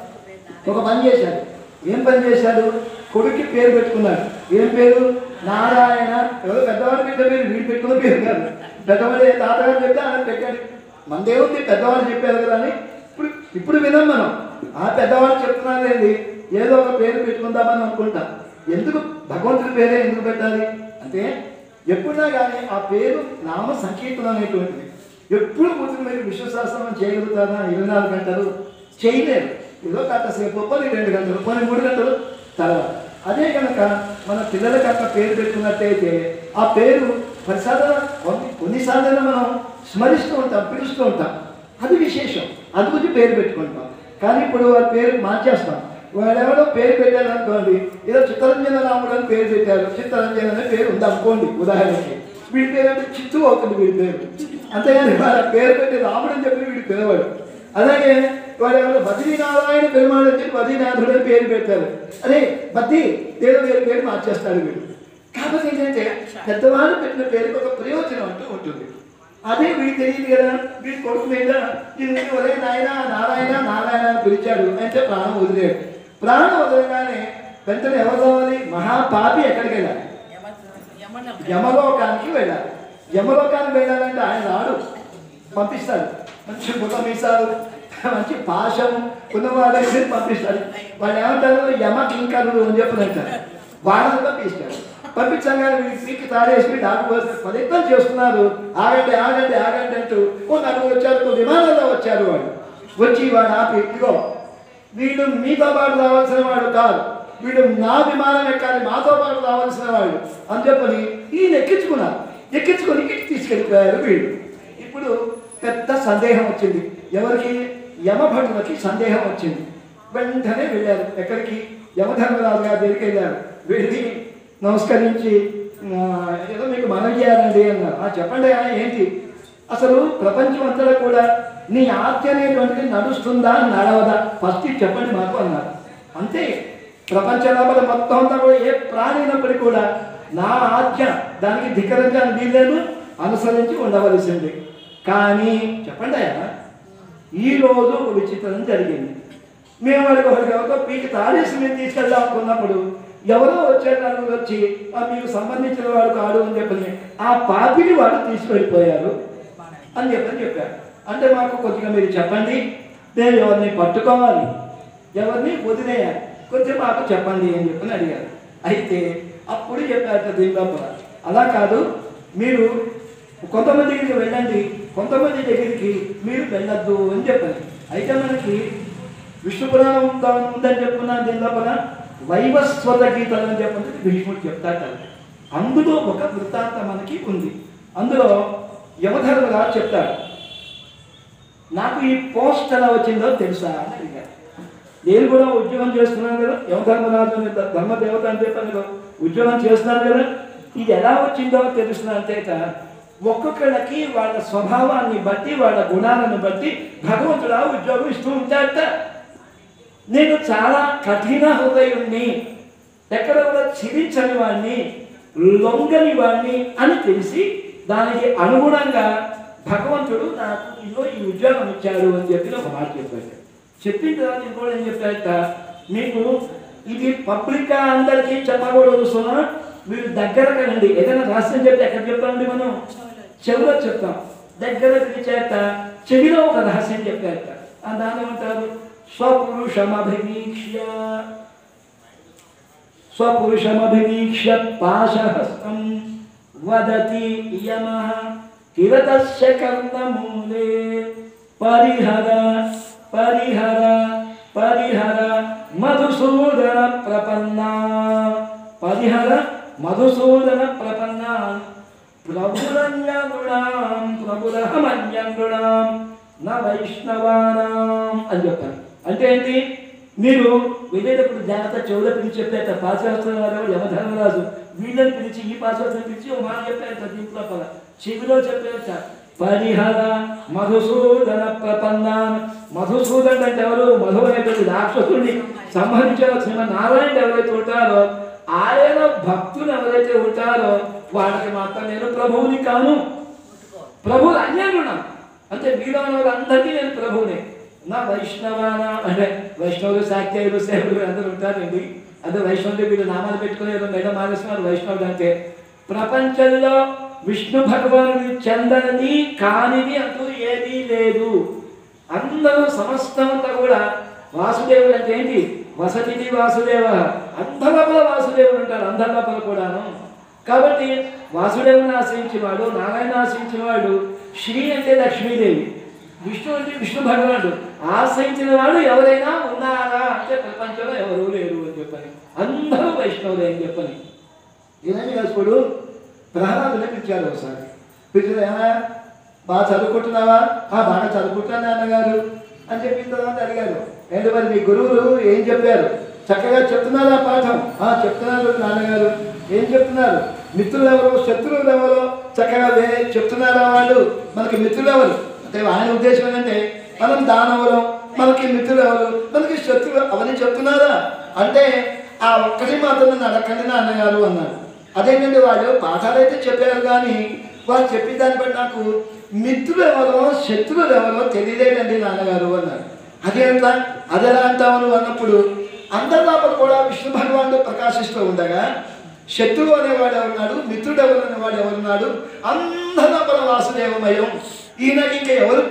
ఒక పని చేశాడు ఏం పని చేశాడు కొడుక్కి పేరు పెట్టుకున్నాడు ఏం పేరు నారాయణ ఎవరో పెద్దవాడు పెట్టే పేరు వీడు పెట్టుకున్న పేరు కాదు పెద్దవాడు ఏ తాతగారు చెప్తే ఆయన పెట్టాడు మనదేముంది పెద్దవాళ్ళు చెప్పారు కదా అని ఇప్పుడు ఇప్పుడు వినం మనం ఆ పెద్దవాళ్ళు చెప్తున్నారు ఏంటి ఏదో ఒక పేరు పెట్టుకుందామని అనుకుంటాం ఎందుకు భగవంతుడి పేరే ఎందుకు పెట్టాలి అంటే ఎప్పుడైనా కానీ ఆ పేరు నామ సంకీర్తనం అనేటువంటిది ఎప్పుడు కూర్చుని మీరు విశ్వశాస్త్రం చేయగలుగుతారా ఇరవై నాలుగు గంటలు చేయలేరు ఏదో కాసేపు పని రెండు గంటలు పని మూడు గంటలు తర్వాత అదే కనుక మన పిల్లలకి అట్లా పేరు పెట్టుకున్నట్టయితే ఆ పేరు ప్రసాదన కొన్ని కొన్నిసార్లు మనం స్మరిస్తూ ఉంటాం పిలుస్తూ ఉంటాం అది విశేషం అది గురించి పేరు పెట్టుకుంటాం కానీ ఇప్పుడు వాళ్ళ పేరు మార్చేస్తాం వాడెవడో పేరు పెట్టారు అనుకోండి ఏదో చిత్తరంజన రాముడు అని పేరు పెట్టారు చిత్తరంజన అనే పేరు ఉంది అనుకోండి ఉదాహరణకి వీడి పేరు అంటే చిత్తు అవుతుంది వీడి పేరు అంతేగాని వాళ్ళ పేరు పెట్టి రాముడు అని చెప్పి వీడి పిలవాడు అలాగే వాడు ఎవరు బద్రీనారాయణ పెరుమాడు అని చెప్పి బద్రీనాథుడు అని పేరు పెట్టారు అదే బద్ది ఏదో వేరే పేరు మార్చేస్తాడు వీడు కాబట్టి ఏంటంటే పెద్దవాళ్ళు పెట్టిన పేరుకి ఒక ప్రయోజనం అంటూ ఉంటుంది అదే వీడికి తెలియదు కదా వీడి కొడుకు మీద దీని ఒరే నాయన నారాయణ నారాయణ అని పిలిచాడు అంటే ప్రాణం వదిలేడు ప్రాణం వదలగానే వెంటనే ఎవరు కావాలి మహాపాపి ఎక్కడికి వెళ్ళాలి యమలోకానికి వెళ్ళాలి యమలోకానికి వెళ్ళాలంటే ఆయన రాడు పంపిస్తాడు మంచి బుట్ట మీసాలు మంచి పాశం ఉన్నవాళ్ళని పంపిస్తారు వాళ్ళు ఏమంటారు యమ కింకరుడు అని చెప్పినట్టారు వాళ్ళని పంపిస్తారు పంపించగానే వీళ్ళు పీకి తాడేసి డాక్టర్ ప్రయత్నం చేస్తున్నారు ఆగండి ఆగండి ఆగండి అంటూ ఓ నలుగురు వచ్చారు ఓ విమానంలో వచ్చారు వాళ్ళు వచ్చి వాడు ఆపి ఇదిగో వీడు మీతో పాటు రావాల్సిన వాడు కాదు వీడు నా విమానం ఎక్కాలి మాతో పాటు రావాల్సిన వాడు అని చెప్పని ఈయన ఎక్కించుకున్నారు ఎక్కించుకొని ఇటు తీసుకెళ్ళిపోయారు వీళ్ళు ఇప్పుడు పెద్ద సందేహం వచ్చింది ఎవరికి యమభటులకి సందేహం వచ్చింది వెంటనే వెళ్ళారు ఎక్కడికి యమధర్మరాజు గారి దగ్గరికి వెళ్ళారు వెళ్ళి నమస్కరించి "ఆ, ఏదో మీకు మనం చేయాలండి అన్నారు "ఆ, చెప్పండి ఆయన ఏంటి అసలు ప్రపంచం అంతా కూడా నీ ఆజ్ఞ అనేటువంటిది నడుస్తుందా నడవదా ఫస్ట్ ఇది చెప్పండి మాకు అన్నారు అంతే ప్రపంచ లోపల మొత్తం అంతా కూడా ఏ ప్రాణి అయినప్పటికీ కూడా నా ఆజ్ఞ దానికి ధిక్కరించడానికి వీల్లేదు అనుసరించి ఉండవలసింది కానీ చెప్పండి అయ్యా ఈ రోజు ఒక విచిత్రం జరిగింది మేము వాడికి ఒకరికి ఎవరితో పీకి తాడేసి మేము తీసుకెళ్దాం అనుకున్నప్పుడు ఎవరో వచ్చారు నలుగురు వచ్చి "ఆ, మీకు సంబంధించిన వాడు కాడు అని చెప్పని ఆ పాపిని వాడు తీసుకెళ్ళిపోయారు అని చెప్పని చెప్పారు అంటే మాకు కొద్దిగా మీరు చెప్పండి నేను ఎవరిని పట్టుకోవాలి ఎవరిని వదిలేయాలి కొంచెం మాకు చెప్పండి అని చెప్పని అడిగారు అయితే అప్పుడు చెప్పారు దీని లోపల అలా కాదు మీరు కొంతమంది దగ్గరికి వెళ్ళండి కొంతమంది దగ్గరికి మీరు వెళ్ళొద్దు అని చెప్పారు అయితే మనకి విష్ణు పురాణం ఉందా ఉందని చెప్పుకున్నా దీని లోపల వైవస్వత గీతలు అని చెప్పని భీష్ముడు చెప్తాట అందులో ఒక వృత్తాంతం మనకి ఉంది అందులో యమధర్మరాజు చెప్తాడు నాకు ఈ పోస్ట్ ఎలా వచ్చిందో తెలుసా అని అడిగారు నేను కూడా ఉద్యోగం చేస్తున్నాను కదా యమధర్మరాజు అనే ధ- ధర్మదేవత అని చెప్పాను కదా ఉద్యోగం చేస్తున్నాను కదా ఇది ఎలా వచ్చిందో తెలుస్తున్నా అంతేక ఒక్కొక్కళ్ళకి వాళ్ళ స్వభావాన్ని బట్టి వాళ్ళ గుణాలను బట్టి భగవంతుడు ఆ ఉద్యోగం ఇస్తూ ఉంటాడట నేను చాలా కఠిన హృదయుణ్ణి ఎక్కడ కూడా చిరించని వాడిని లొంగని వాడిని అని తెలిసి దానికి అనుగుణంగా భగవంతుడు నాకు ఇదో ఈ ఉద్యోగం ఇచ్చాడు అని చెప్పి ఒక మాట చెప్పాడు చెప్పిన తర్వాత ఇంకోటి ఏం చెప్పాక మీకు ఇది పబ్లిక్ అందరికీ చెప్పకూడదు సుమా మీరు దగ్గర కనండి ఏదైనా రహస్యం చెప్తే ఎక్కడ చెప్తామండి మనం చెవిలో చెప్తాం దగ్గర చేత చెవిలో ఒక రహస్యం చెప్పాక ఆ దాన్ని ఏమంటారు స్వపురుషమభివీక్ష్య స్వపురుషమభివీక్ష్య పాశహస్తం వదతి యమ కిరతస్య కర్ణమూలే పరిహర పరిహర పరిహర మధుసూదన ప్రపన్నా పరిహర మధుసూదన ప్రపన్నా ప్రభురన్యగుణాం ప్రభురహమన్యగుణాం నా వైష్ణవానాం అని చెప్పారు అంటే ఏంటి మీరు వెళ్ళేటప్పుడు జాగ్రత్త చెవులో పిలిచి చెప్పారు పాశ్చాత్యం వారు యమధర్మరాజు వీళ్ళని పిలిచి ఈ పాశ్చాత్యం పిలిచి ఓ మాట చెప్పారు దీంట్లో పద చెవిలో చెప్పారట పరిహర మధుసూదన ప్రపన్నాన్ మధుసూదన్ అంటే ఎవరు మధు అనేటువంటి రాక్షసుడిని సంహరించిన శ్రీమన్నారాయణ ఎవరైతే ఉంటారో ఆయన భక్తులు ఎవరైతే ఉంటారో వాళ్ళకి మాత్రం నేను ప్రభువుని కాను ప్రభువులు అన్యానున్నాం అంటే వీళ్ళని వాళ్ళందరికీ నేను ప్రభువునే నా వైష్ణవాన అంటే వైష్ణవులు శాక్తేయులు సేవలు అందరూ ఉంటారండి అదే వైష్ణవులు వీళ్ళు నామాలు పెట్టుకుని ఏదో మెడ మానేస్తున్నారు వైష్ణవుడు అంటే ప్రపంచంలో విష్ణు భగవానుడి చెందనిది కానిది అంటూ ఏదీ లేదు అందరూ సమస్తంతా కూడా వాసుదేవుడు అంటే ఏంటి వసతిది వాసుదేవ అందలోపల వాసుదేవుడు ఉంటాడు అందలోపల కూడాను కాబట్టి వాసుదేవుని ఆశ్రయించినవాడు నారాయణ ఆశ్రయించినవాడు శ్రీ అంటే లక్ష్మీదేవి విష్ణు అంటే విష్ణు భగవానుడు ఆశ్రయించిన వాడు ఎవరైనా ఉన్నారా అంటే ప్రపంచంలో ఎవరూ లేరు అని చెప్పని అందరూ వైష్ణవులే అని చెప్పని హిరణ్యకశిపుడు ప్రహ్లాదుని పిలిచాడు ఒకసారి పిలిచిన ఏమా బాగా చదువుకుంటున్నావా "ఆ, బాగా చదువుకుంటాను నాన్నగారు అని చెప్పిన తర్వాత అడిగారు ఏంటి మరి మీ గురువులు ఏం చెప్పారు చక్కగా చెప్తున్నారా పాఠం "ఆ, చెప్తున్నారు నాన్నగారు ఏం చెప్తున్నారు మిత్రులు ఎవరు శత్రువులు ఎవరు చక్కగా వే చెప్తున్నారా వాళ్ళు మనకి మిత్రులు ఎవరు అంటే ఆయన ఉద్దేశం ఏంటంటే మనం దానవులం మనకి మిత్రులు ఎవరు మనకి శత్రువులు అవన్నీ చెప్తున్నారా అంటే ఆ ఒక్కటి మాత్రం నన్ను అడగండి నాన్నగారు అన్నాడు అదేంటంటే వాళ్ళు పాఠాలు అయితే చెప్పారు కానీ వాళ్ళు చెప్పిన దాన్ని బట్టి నాకు మిత్రులు ఎవరో శత్రువులు ఎవరో తెలియలేదండి నాన్నగారు అన్నారు అదేంటా అది ఎలా అంటావు నువ్వు అన్నప్పుడు అందరి లోపల కూడా విష్ణు భగవానుడు ప్రకాశిస్తూ ఉండగా శత్రువు అనేవాడు ఎవరున్నాడు మిత్రుడు ఎవరు అనేవాడు ఎవరున్నాడు అందరి లోపల వాసుదేవమయం ఈయనకి ఇంకా ఎవరు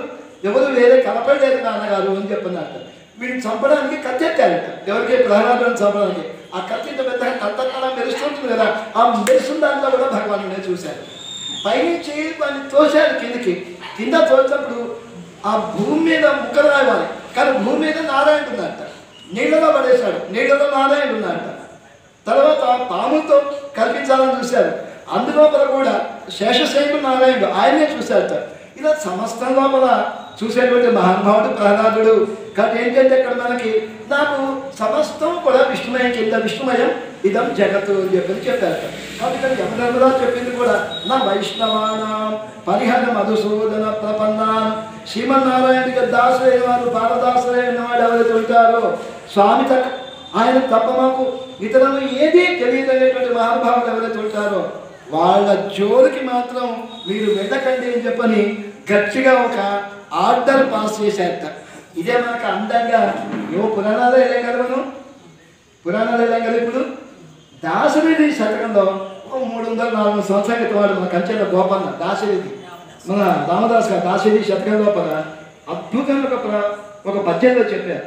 ఎవరు వేరే కనపడలేదు నాన్నగారు అని చెప్పినట్ట వీడిని చంపడానికి కత్తెత్తారట ఎవరికి ప్రహ్లాదుని చంపడానికి ఆ కత్తి ఇంత పెద్దగా కత్తకాలం మెరుస్తుంటుంది కదా ఆ మెరుస్తున్న దాంట్లో కూడా భగవానుడే చూశారు పైనుంచి వాడిని తోశారు కిందకి కింద తోసినప్పుడు ఆ భూమి మీద ముక్కలు రావాలి కానీ భూమి మీద నారాయణ ఉందంట నీళ్ళలో పడేశాడు నీళ్ళలో నారాయణ ఉందంట తర్వాత పాములతో కల్పించాలని చూశారు అందులోపల కూడా శేషశైలు నారాయణుడు ఆయనే చూశారట ఇలా సమస్తం లోపల చూసేటువంటి మహానుభావుడు ప్రహ్లాదుడు కాబట్టి ఏంటంటే ఇక్కడ మనకి నాకు సమస్తం కూడా విష్ణుమయం కింద విష్ణుమయం ఇదం జగత్తు అని చెప్పని చెప్పారట కాబట్టి ఇక్కడ యమధర్మరాజు చెప్పింది కూడా నా వైష్ణవానాం పరిహర మధుసూదన ప్రపన్నాం శ్రీమన్నారాయణకి దాసులైన వారు బాలదాసులైన వాడు ఎవరైతే ఉంటారో స్వామి తక్క ఆయన తప్ప మాకు ఇతరులు ఏదీ తెలియదనేటువంటి మహానుభావులు ఎవరైతే ఉంటారో వాళ్ళ జోలికి మాత్రం మీరు వెళ్ళకండి అని చెప్పని గట్టిగా ఒక ఆర్డర్ పాస్ చేశారట ఇదే మనకు అందంగా ఏవో పురాణాలు వెళ్ళాం కదా మనం పురాణాలు వెళ్ళాం కదా ఇప్పుడు దాసరిది శతకంలో ఒక మూడు వందల నాలుగు వందల సంవత్సరాల క్రితం వాడు మన కంచెల గోపన్న దాసరిది మన రామదాస్ గారు దాసరి శతకం లోపల అద్భుతంగా ఒక ప్ర- ఒక పద్యంలో చెప్పారు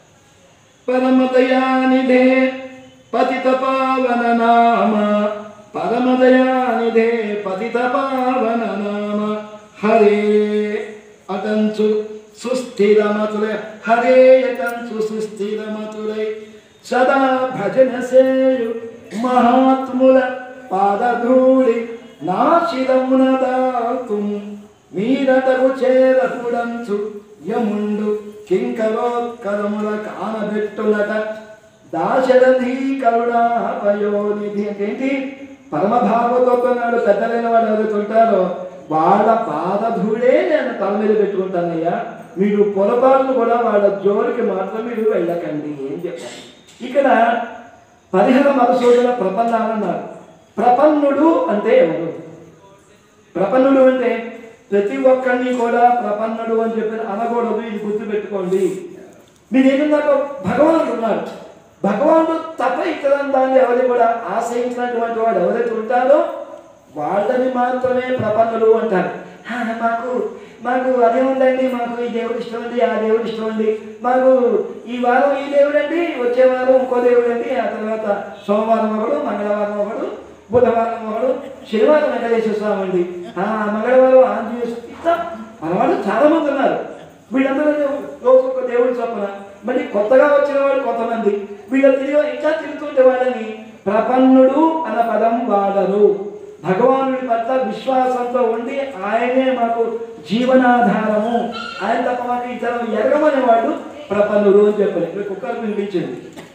పరమదయానిధే పతిత పావన నామ పరమదయానిధే పతిత పావన నామ హరే అటంచు సుస్థిరమతులై హరే అటంచు సుస్థిరమతులై సదా భజన సేయు మహాత్ముల పాదధూళి నా శిరమున దాతుం మీరటకు చేరకుడంచు యముండు కింకరోత్కరముల కానబెట్టులట దాశరథి కరుణా పయోనిధి అంటే ఏంటి పరమ భాగవతోన్నాడు పెద్దలైన వాడు ఎవరైతే ఉంటారో వాళ్ళ పాదధూళే నేను తల మీద పెట్టుకుంటానయ్యా మీరు పొరపాట్లు కూడా వాళ్ళ జోలికి మాత్రం మీరు వెళ్ళకండి ఏం చెప్పారు ఇక్కడ పరిహర మధుసూదన ప్రపన్నాలన్నారు ప్రపన్నుడు అంటే ఎవరు ప్రపన్నుడు అంటే ప్రతి ఒక్కరిని కూడా ప్రపన్నుడు అని చెప్పి అనకూడదు ఇది గుర్తుపెట్టుకోండి మీరు ఏమన్నాక భగవానుడు ఉన్నాడు భగవానుడు తప్ప ఇతర దాన్ని ఎవరు కూడా ఆశ్రయించినటువంటి వాడు ఎవరైతే ఉంటారో వాళ్ళని మాత్రమే ప్రపన్నులు అంటారు "హా, మాకు మాకు అదే ఉందండి మాకు ఈ దేవుడు ఇష్టం అండి ఆ దేవుడు ఇష్టం అండి మాకు ఈ వారం ఈ దేవుడు అండి వచ్చే వారం ఇంకో దేవుడు అండి ఆ తర్వాత సోమవారం ఒకడు మంగళవారం ఒకడు బుధవారం ఒకడు శనివారం వెంకటేశ్వర స్వామి అండి ఆ మంగళవారం ఆంజనేయ స్వామి. ఇట్లా మన వాళ్ళు చాలా మంది ఉన్నారు వీళ్ళందరూ రోజు ఒక దేవుడి చొప్పున మళ్ళీ కొత్తగా వచ్చిన వాడు కొంతమంది వీళ్ళ తిరిగి ఇంకా తిరుగుతుంటే వాళ్ళని ప్రపన్నుడు అన్న పదం వాడరు భగవానుడి పట్ల విశ్వాసంతో ఉండి ఆయనే మాకు జీవనాధారము ఆయన తప్ప మాకు ఇతరం ఎరగమనే వాడు ప్రపన్నుడు అని చెప్పాలి ఇక్కడ కుక్కర్ వినిపించింది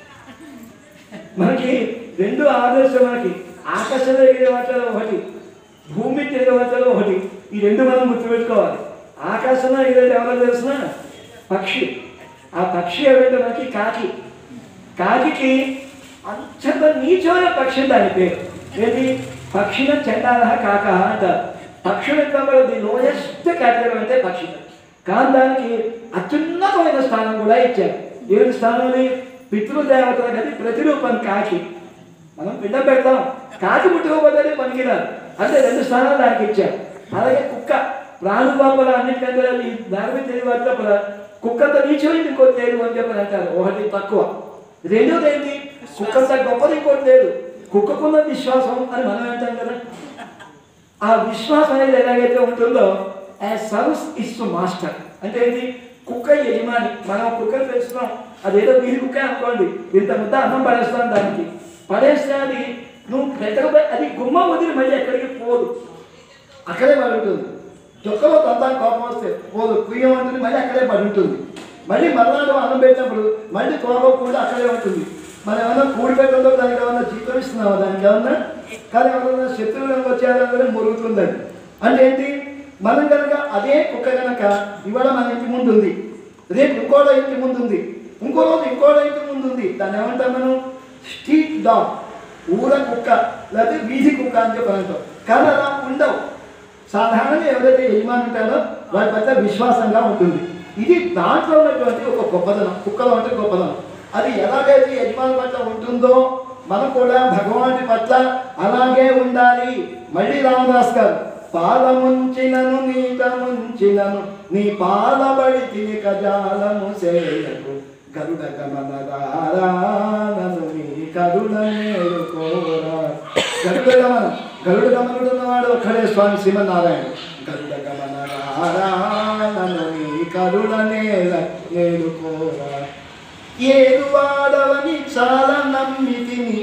మనకి రెండు ఆదర్శం మనకి ఆకాశంలో ఎగిరే వాటిలో ఒకటి భూమి తిరిగే వాటిలో ఒకటి ఈ రెండు మనం గుర్తుపెట్టుకోవాలి ఆకాశంలో ఎగిరేది ఎవరో తెలిసిన పక్షి ఆ పక్షి ఎవరంటే మనకి కాకి కాకి అంత నీచమైన పక్షి దాని పేరు ఏది పక్షిన చండాల కాక అంటారు పక్షుల ది లోయెస్ట్ కేటగిరీ అంటే పక్షి కానీ దానికి అత్యున్నతమైన స్థానం కూడా ఇచ్చారు ఏడు స్థానాన్ని పితృదేవతలకు అది ప్రతిరూపం కాకి మనం పిండం పెడతాం కాకి ముట్టుకోపోతే పనికిరాదు అంటే రెండు స్థానాలు దానికి ఇచ్చారు అలాగే కుక్క ప్రాణు లోపల అన్నిటికంటే ఈ దాని తెలివి లోపల కుక్కంత నీచమైంది ఇంకో తేలు అని చెప్పని అంటారు ఒకటి తక్కువ రెండోది ఏంటి కుక్కంత గొప్పది ఇంకోటి లేదు కుక్కకున్న విశ్వాసం అని మనం అంటాం కదా ఆ విశ్వాసం అనేది ఎలాగైతే ఉంటుందో as serves is to master అంటే ఏంటి కుక్క యజమాని మనం కుక్కని పెంచుతాం అదేదో వీధి కుక్క అనుకోండి ఇంత ముద్ద అన్నం పడేస్తాం దానికి పడేస్తే అది నువ్వు పెట్టకపోయి అది గుమ్మ వదిలి మళ్ళీ ఎక్కడికి పోదు అక్కడే పడి ఉంటుంది చొక్కలో తంతా కోపం వస్తే పోదు కుయ్యం ఉంటుంది మళ్ళీ అక్కడే పడి ఉంటుంది మళ్ళీ మర్నాడు అన్నం పెట్టినప్పుడు మళ్ళీ తోగకుండా అక్కడే ఉంటుంది మనం ఏమన్నా కూడి పెట్టడంలో దానికి ఏమన్నా జీతం ఇస్తున్నామా దానికి ఏమన్నా కానీ ఎవరైనా శత్రువులు వచ్చారని మురుగుతుందండి అంటే ఏంటి మనం కనుక అదే కుక్క కనుక ఇవాళ మన ఇంటి ముందు ఉంది రేపు ఇంకోళ్ళ ఇంటి ముందు ఉంది ఇంకో రోజు ఇంకోళ్ళ ఇంటి ముందు ఉంది దాన్ని ఏమంటాం మనం స్ట్రీట్ డాగ్ ఊర కుక్క లేకపోతే వీధి కుక్క అని చెప్పి అంటాం కానీ అలా ఉండవు సాధారణంగా ఎవరైతే యజమాని ఉంటారో వారి పట్ల విశ్వాసంగా ఉంటుంది ఇది దాంట్లో ఉన్నటువంటి ఒక గొప్పదనం కుక్కలో అంటే గొప్పదనం అది ఎలాగైతే యజమాని పట్ల ఉంటుందో మనం కూడా భగవానుడి పట్ల అలాగే ఉండాలి మళ్ళీ రామదాస్ గారు పాలముంచినను నీట ముంచినను నీ పాలబడి తిని కజాలము సేయకు గరుడ గమనరారా నన్ను నీ కరుణ నేడుకోరా గరుడ గమనం గరుడ గమనుడు ఉన్నవాడు ఒక్కడే స్వామి శ్రీమన్నారాయణ గరుడ గమనరారా నన్ను నీ కరుణ నేల నేడుకోరా ఏడు వాడవని చాలా నమ్మి తిని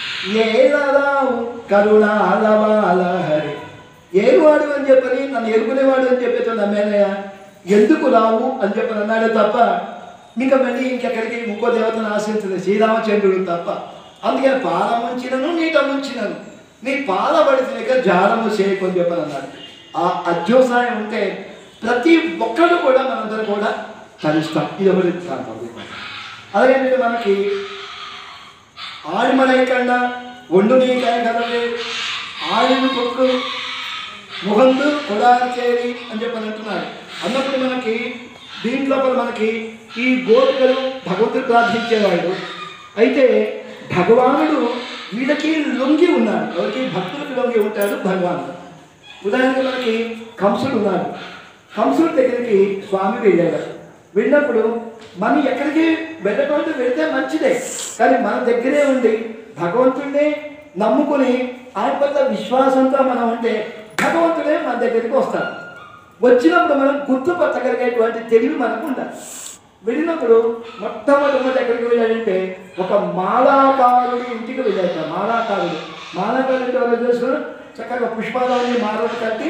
ఏలరావు కరుణాల బాలహరి ఏడువాడు అని చెప్పని నన్ను ఎరుగునేవాడు అని చెప్పేతో నమ్మేనయ్యా ఎందుకు రావు అని చెప్పని అన్నాడు తప్ప ఇంకా మళ్ళీ ఇంకెక్కడికి ఇంకో దేవతను ఆశ్రయించలేదు శ్రీరామచంద్రుడు తప్ప అందుకే పాల ముంచినను నీట ముంచినను నీ పాల పడితే జాడము చేయకొని చెప్పని అన్నాడు ఆ అధ్యోసాయం ఉంటే ప్రతి ఒక్కరు కూడా మనందరూ కూడా తలుస్తాం ఇది ఒకటి కారణం. అలాగే మనకి ఆడిమలై కన్నా ఒండు నీకాయ కదలే ఆడిన తొక్కు ముఖందు కొడాచేరి అని చెప్పని అంటున్నారు అన్నప్పుడు మనకి దీంట్లో మనకి ఈ గోపికలు భగవంతుడు ప్రార్థించేవాడు అయితే భగవానుడు వీళ్ళకి లొంగి ఉన్నాడు ఎవరికి భక్తులకు లొంగి ఉంటాడు భగవానుడు ఉదాహరణకి మనకి కంసుడు ఉన్నాడు కంసుడి దగ్గరికి స్వామి వెళ్ళాడు వెళ్ళినప్పుడు మనం ఎక్కడికి వెళ్ళకుండా వెళితే మంచిదే కానీ మన దగ్గరే ఉండి భగవంతుడిని నమ్ముకుని ఆయన పట్ల విశ్వాసంతో మనం ఉంటే భగవంతుడే మన దగ్గరికి వస్తాడు వచ్చినప్పుడు మనం గుర్తుపట్టగలిగేటువంటి తెలివి మనకు ఉండాలి వెళ్ళినప్పుడు మొట్టమొదటి ఎక్కడికి వెళ్ళాడంటే ఒక మాలాకారుడి ఇంటికి వెళ్ళాడు మాలాకారుడు మాలాకారుడు ఎవరు తెలుసు చక్కగా పుష్పాలని మాలలు కట్టి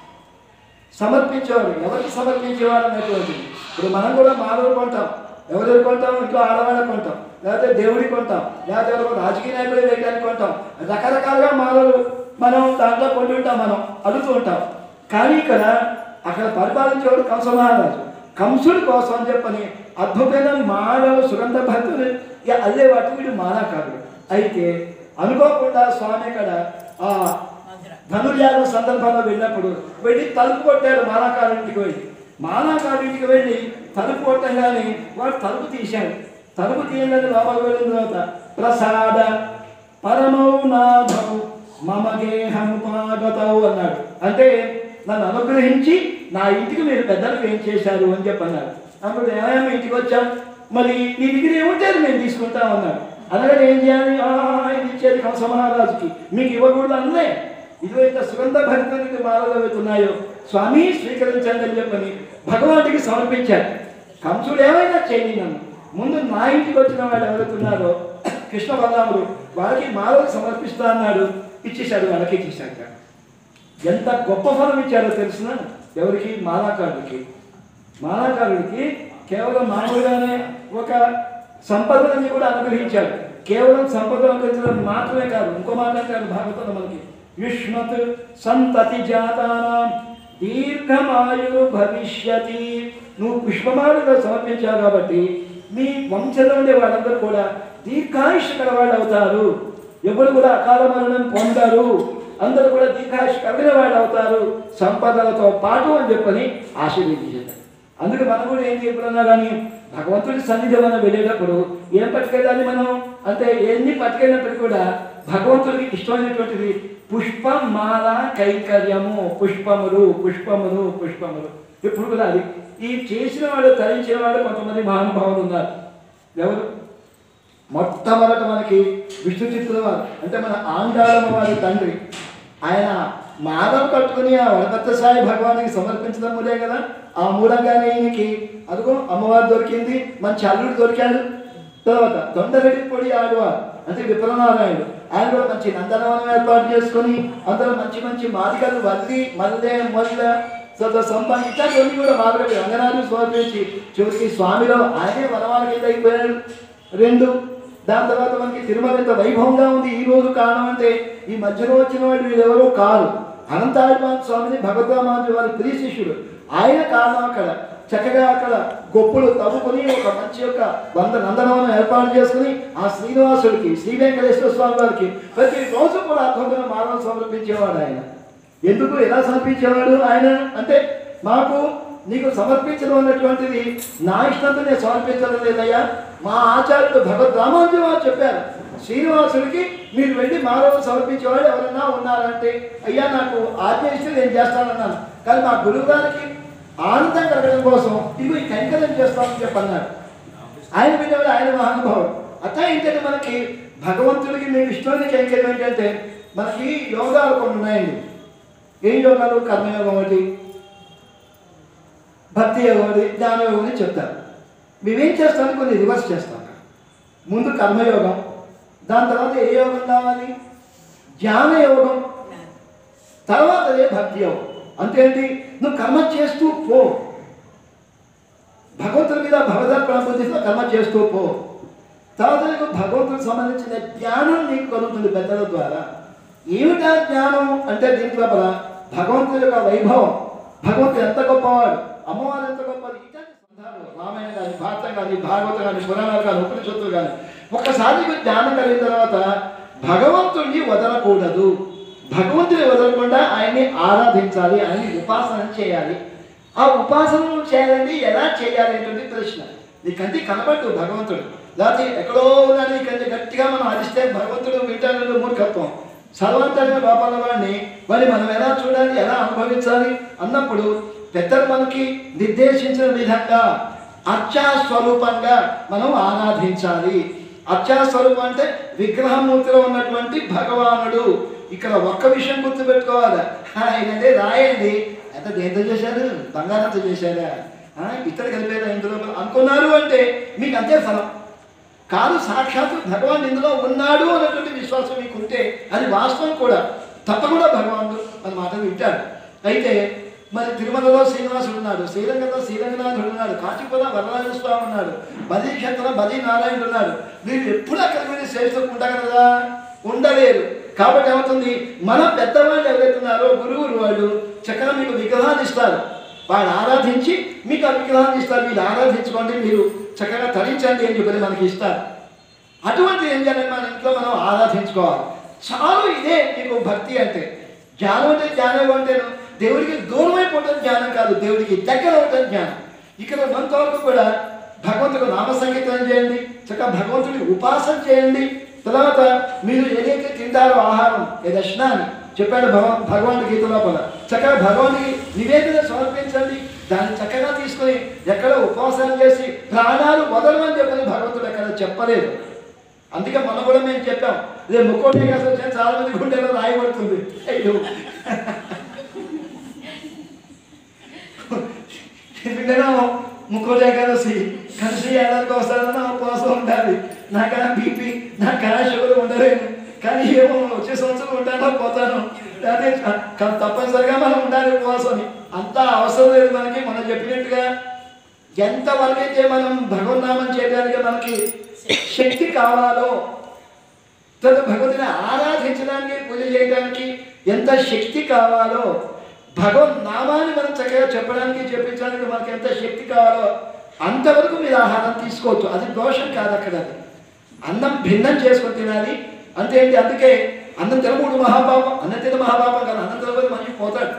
సమర్పించేవారు ఎవరికి సమర్పించేవారు అనేటువంటి ఇప్పుడు మనం కూడా మాలలు కొంటాం ఎవరికి కొంటాం ఇంట్లో ఆడవాళ్ళకి కొంటాం లేకపోతే దేవుడికి కొంటాం లేకపోతే ఎవరికో రాజకీయ నాయకులు వేయడానికి కొంటాం రకరకాలుగా మాలలు మనం దాంట్లో కొంటూ ఉంటాం మనం అడుగుతూ ఉంటాం కానీ ఇక్కడ అక్కడ పరిపాలించేవాడు కంస మహారాజు కంసుడి కోసం అని చెప్పని అద్భుతమైన మానవ సుగంధ భక్తులు ఇక అల్లే వాటి వీడు మానాకారుడు అయితే అనుకోకుండా స్వామి ఇక్కడ ఆ ధనుర్యాగం సందర్భంలో వెళ్ళినప్పుడు వెళ్ళి తలుపు కొట్టాడు మాలాకారింటికి వెళ్ళి మాలాకారింటికి వెళ్ళి తలుపు కొట్టగానే వాడు తలుపు తీశాడు తలుపు తీయగానే లోపలికి వెళ్ళిన తర్వాత ప్రసాద పరమౌ నాథౌ మమ గేహముపాగతౌ అన్నాడు అంటే నన్ను అనుగ్రహించి నా ఇంటికి మీరు పెద్దలకు ఏం చేశారు అని చెప్పి అన్నాడు అప్పుడు ఏమేమి ఇంటికి వచ్చాం మరి నీ దగ్గర ఏముంటే అది మేము తీసుకుంటాం అన్నాడు అనగానే ఏం చేయాలి "ఆ, ఇది ఇచ్చేది కంస మహారాజుకి మీకు ఇవ్వకూడదు అనలే ఇదిగో ఇంత సుగంధ భరితానికి మాలలు అవుతున్నాయో స్వామి స్వీకరించండి అని చెప్పని భగవానుడికి సమర్పించారు కంసుడు ఏమైనా చేయని నన్ను ముందు నా ఇంటికి వచ్చిన వాళ్ళు ఎవరుతున్నారో కృష్ణ బలరాముడు వాళ్ళకి మాలలు సమర్పిస్తా అన్నాడు ఇచ్చేశాడు వాళ్ళకి ఇచ్చేశాక ఎంత గొప్ప ఫలం ఇచ్చారో తెలిసిన ఎవరికి మాలాకారుడికి మాలాకారుడికి కేవలం మామూలుగానే ఒక సంపదలని కూడా అనుగ్రహించాడు కేవలం సంపద అనుగ్రహించడం మాత్రమే కాదు ఇంకో మాట అంటాడు భాగవతంలో మనకి యుష్మత్ సంతతి జాతానాం దీర్ఘమాయు భవిష్యతి నువ్వు పుష్పమాలుగా సమర్పించావు కాబట్టి మీ వంశంలో ఉండే వాళ్ళందరూ కూడా దీర్ఘాయుష్ వాళ్ళు అవుతారు ఎవరు కూడా అకాల మరణం పొందరు అందరూ కూడా దీర్ఘాయుష్ కలిగిన వాళ్ళు అవుతారు సంపదలతో పాటు అని చెప్పని ఆశీర్వదించారు అందుకే మనం కూడా ఏం చెప్పినా కానీ భగవంతుడి సన్నిధి మనం వెళ్ళేటప్పుడు ఏం పట్టుకెళ్ళాలి మనం అంటే ఎన్ని పట్టుకెళ్ళినప్పటికీ కూడా భగవంతుడికి ఇష్టమైనటువంటిది పుష్పం మాల కైంకర్యము పుష్పములు పుష్పములు పుష్పములు ఇప్పుడు కూడా అది ఈ చేసిన వాడు తరించిన వాడు కొంతమంది మహానుభావులు ఉన్నారు ఎవరు మొట్టమొదట మనకి విష్ణు చిత్తుల వారు అంటే మన ఆండాళమ్మ వారి తండ్రి ఆయన మాదం కట్టుకుని ఆ వడపత్ర సాయి భగవానికి సమర్పించడం మూలే కదా ఆ మూలంగానే ఈయనకి అదిగో అమ్మవారు దొరికింది మంచి అల్లుడు దొరికాడు తర్వాత తొండరెడ్డి పొడి ఆడవారు అంటే విప్రనారాయణుడు ఆయన కూడా మంచి నందనవనం ఏర్పాటు చేసుకొని అందులో మంచి మంచి మాదికలు వల్లి మల్లె మొల్ల సొంత సంపాదించాలి కూడా మాదిరి రంగనాథు సమర్పించి చివరికి స్వామిలో ఆయనే వనవాళ్ళకి కింద అయిపోయాడు రెండు దాని తర్వాత మనకి తిరుమల ఎంత వైభవంగా ఉంది ఈ రోజు కారణం అంటే ఈ మధ్యలో వచ్చిన వాడు వీళ్ళెవరో కారు అనంతాడిమాన్ స్వామిని భగవద్రామాజు వారి ప్రియ శిష్యుడు ఆయన కారణం అక్కడ చక్కగా అక్కడ గొప్పలు తవ్వుకొని ఒక మంచి యొక్క వంద నందనవనం ఏర్పాటు చేసుకుని ఆ శ్రీనివాసుడికి శ్రీ వెంకటేశ్వర స్వామి వారికి ప్రతి రోజు కూడా అద్భుతమైన మానవ సమర్పించేవాడు ఆయన ఎందుకు ఎలా సమర్పించేవాడు ఆయన అంటే మాకు నీకు సమర్పించడం అన్నటువంటిది నా ఇష్టంతో నేను సమర్పించడం లేదయ్యా మా ఆచార్యుడు భగవద్ రామానుజు వారు చెప్పారు శ్రీనివాసుడికి మీరు వెళ్ళి మానవులు సమర్పించేవాడు ఎవరైనా ఉన్నారంటే అయ్యా నాకు ఆజ్ఞ ఇస్తే నేను చేస్తానన్నాను కానీ మా గురువు గారికి ఆనందం కలగడం కోసం ఇదిగో ఈ కైంకర్యం చేస్తామని చెప్పన్నారు ఆయన వినేవాడు ఆయన మహానుభావుడు అట్లా ఏంటంటే మనకి భగవంతుడికి మీ విష్ణువుని కైంకర్యం ఏంటంటే మనకి యోగాలు కొన్ని ఉన్నాయండి ఏం యోగాలు కర్మయోగం ఒకటి భక్తి యోగం ఒకటి జ్ఞాన యోగం అని చెప్తారు మేమేం చేస్తాం కొన్ని రివర్స్ చేస్తాం ముందు కర్మయోగం దాని తర్వాత ఏ యోగం కావాలి జ్ఞాన యోగం తర్వాత అదే భక్తి యోగం అంటే ఏంటి నువ్వు కర్మ చేస్తూ పో భగవంతుడి మీద భగవదర్పణ పొందిన కర్మ చేస్తూ పో తర్వాత నీకు భగవంతుడికి సంబంధించిన జ్ఞానం నీకు కలుగుతుంది పెద్దల ద్వారా ఏమిటా జ్ఞానం అంటే దీంట్లో లోపల భగవంతుడి యొక్క వైభవం భగవంతుడు ఎంత గొప్పవాడు అమ్మవారు ఎంత గొప్పది ఇట్లాంటి సందర్భాలు రామాయణం కానీ భారతం కానీ భాగవతం కానీ పురాణాలు కానీ ఉపనిషత్తులు కానీ ఒక్కసారి నీకు జ్ఞానం కలిగిన తర్వాత భగవంతుడిని వదలకూడదు భగవంతుని వదలకుండా ఆయన్ని ఆరాధించాలి ఆయన్ని ఉపాసన చేయాలి ఆ ఉపాసన చేయాలండి ఎలా చేయాలి అనేది ప్రశ్న నీకంటే కనబట్టు భగవంతుడు లేకపోతే ఎక్కడో ఉన్నాడు నీకంటే గట్టిగా మనం అరిస్తే భగవంతుడు వింటాడు మూర్ఖత్వం సర్వంతమైన లోపాల వాడిని మరి మనం ఎలా చూడాలి ఎలా అనుభవించాలి అన్నప్పుడు పెద్దలు మనకి నిర్దేశించిన విధంగా అర్చా స్వరూపంగా మనం ఆరాధించాలి అర్చా స్వరూపం అంటే విగ్రహమూర్తిలో ఉన్నటువంటి భగవానుడు ఇక్కడ ఒక్క విషయం గుర్తుపెట్టుకోవాలి ఆయనంటే రాయండి ఎంత దేంతో చేశారు బంగారంతో చేశారా ఆ, ఇతడు కలిపేదా ఇందులో అనుకున్నారు అంటే మీకు అంతే ఫలం కాదు సాక్షాత్తు భగవాన్ ఇందులో ఉన్నాడు అన్నటువంటి విశ్వాసం మీకు ఉంటే అది వాస్తవం కూడా తప్పకుండా భగవానుడు మన మాట వింటాడు అయితే మరి తిరుమలలో శ్రీనివాసుడు ఉన్నాడు శ్రీరంగంలో శ్రీరంగనాథుడు ఉన్నాడు కాచిపురం వరరాజ స్వామి ఉన్నాడు బది క్షేత్రంలో బది నారాయణుడు ఉన్నాడు మీరు ఎప్పుడు అక్కడికి వెళ్ళి శ్రేష్ఠకు ఉంటారు కదా ఉండలేరు కాబట్టి ఏమవుతుంది మన పెద్దవాళ్ళు ఎవరైతే ఉన్నారో గురువులు వాళ్ళు చక్కగా మీకు విగ్రహాలు ఇస్తారు వాళ్ళు ఆరాధించి మీకు ఆ విగ్రహాన్ని ఇస్తారు మీరు ఆరాధించుకోండి మీరు చక్కగా తరించండి అని చెప్పి మనకి ఇస్తారు అటువంటి ఏం చేయాలంటే మన ఇంట్లో మనం ఆరాధించుకోవాలి చాలు ఇదే మీకు భక్తి అంటే జ్ఞానం అంటే జ్ఞానం అంటే దేవుడికి దూరం అయిపోవటం జ్ఞానం కాదు దేవుడికి దగ్గర అవటం జ్ఞానం ఇక్కడ కొంతవరకు కూడా భగవంతుడు నామ సంగీతం చేయండి చక్కగా భగవంతుడి ఉపాసన చేయండి తర్వాత మీరు ఏదైతే తింటారో ఆహారం ఏ దర్శనాన్ని చెప్పాడు భగవాన్ భగవానుడి గీత లోపల చక్కగా భగవానుడికి నివేదన సమర్పించండి దాన్ని చక్కగా తీసుకొని ఎక్కడ ఉపవాసం చేసి ప్రాణాలు వదలమని చెప్పని భగవంతుడు ఎక్కడ చెప్పలేదు అందుకే మనం కూడా మేము చెప్పాం ఇదే ముక్కోటి ఏకాదశి వచ్చిన చాలా మంది గుండెలో రాయబడుతుంది అయ్యో ఎందుకంటే ముక్కోటి ఏకాదశి కలిసి ఏడాదికి వస్తానన్నా ఉపవాసం ఉండాలి నాకన్నా బీపీ నాకన్నా షుగర్ ఉండలేను కానీ ఏమో వచ్చే సంవత్సరం ఉంటానో పోతాను అదే క- తప్పనిసరిగా మనం ఉండాలి ఉపవాసం అని. అంత అవసరం లేదు మనకి మనం చెప్పినట్టుగా ఎంతవరకైతే మనం భగవన్నామం చేయడానికి మనకి శక్తి కావాలో తర్వాత భగవంతుని ఆరాధించడానికి పూజ చేయడానికి ఎంత శక్తి కావాలో భగవన్ నామాన్ని మనం చక్కగా చెప్పడానికి చెప్పించడానికి మనకి ఎంత శక్తి కావాలో అంతవరకు మీరు ఆహారం తీసుకోవచ్చు అది దోషం కాదు అక్కడ అది అన్నం భిన్నం చేసుకొని తినాలి అంతే ఏంటి అందుకే అన్నం తినకూడదు మహాపాపం అన్నం తిన మహాపాపం కాదు అన్నం తినకపోతే మనిషి పోతాడు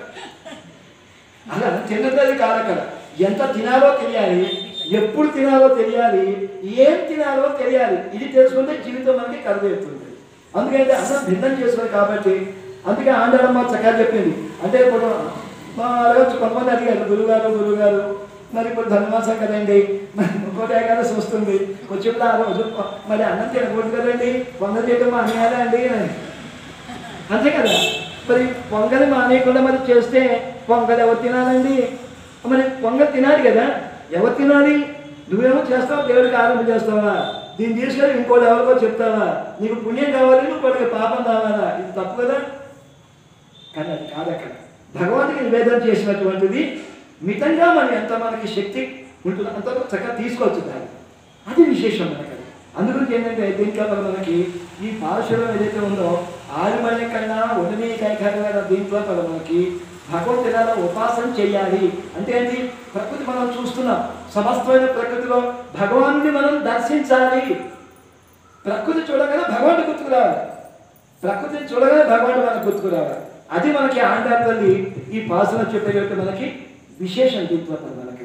అలా తిన్నది కాదు అక్కడ ఎంత తినాలో తెలియాలి ఎప్పుడు తినాలో తెలియాలి ఏం తినాలో తెలియాలి ఇది తెలుసుకుంటే జీవితం మనకి కరువవుతుంది అందుకైతే అన్నం భిన్నం చేసుకోవాలి కాబట్టి అందుకే ఆండాడమ్మ చక్కగా చెప్పింది అంటే ఇప్పుడు మా అడగచ్చు కొంతమంది అడిగారు గురుగారు గురుగారు మరి ఇప్పుడు ధనుమాసం కదండి మరి ఇంకోటి ఏకాదశి వస్తుంది వచ్చేప్పుడు ఆ రోజు మరి అన్నం తినకూడదు కదండి వంద చేయడం అనేయాలా అండి అని అంతే కదా మరి పొంగలి మానేయకుండా మరి చేస్తే పొంగల్ ఎవరు తినాలండి మరి పొంగల్ తినాలి కదా ఎవరు తినాలి నువ్వేమో చేస్తావు దేవుడికి ఆరంభం చేస్తావా దీన్ని తీసుకొని ఇంకోటి ఎవరికో చెప్తావా నీకు పుణ్యం కావాలి ఇంకోటికి పాపం కావాలా ఇది తప్పు కదా కానీ అది కాదు అక్కడ భగవానికి నివేదన చేసినటువంటిది మితంగా మరి ఎంత మనకి శక్తి ఉంటుందో అంత చక్కగా తీసుకోవచ్చు దాన్ని అది విశేషం మనకి అది. అందుగురించి ఏంటంటే దీంట్లో మరి మనకి ఈ పార్శ్వలం ఏదైతే ఉందో ఆరుమణి కన్నా ఒడిని కైకర్య దీంట్లో మరి మనకి భగవంతుల ఉపాసన చేయాలి అంటే ఏంటి ప్రకృతి మనం చూస్తున్నాం సమస్తమైన ప్రకృతిలో భగవానుని మనం దర్శించాలి ప్రకృతి చూడగానే భగవానుడు గుర్తుకు రావాలి ప్రకృతిని చూడగానే భగవానుడు మనకు గుర్తుకు రావాలి అది మనకి ఆండార్ తల్లి ఈ పాసన చెప్పేటట్టు మనకి విశేషం దీంట్లో మనకి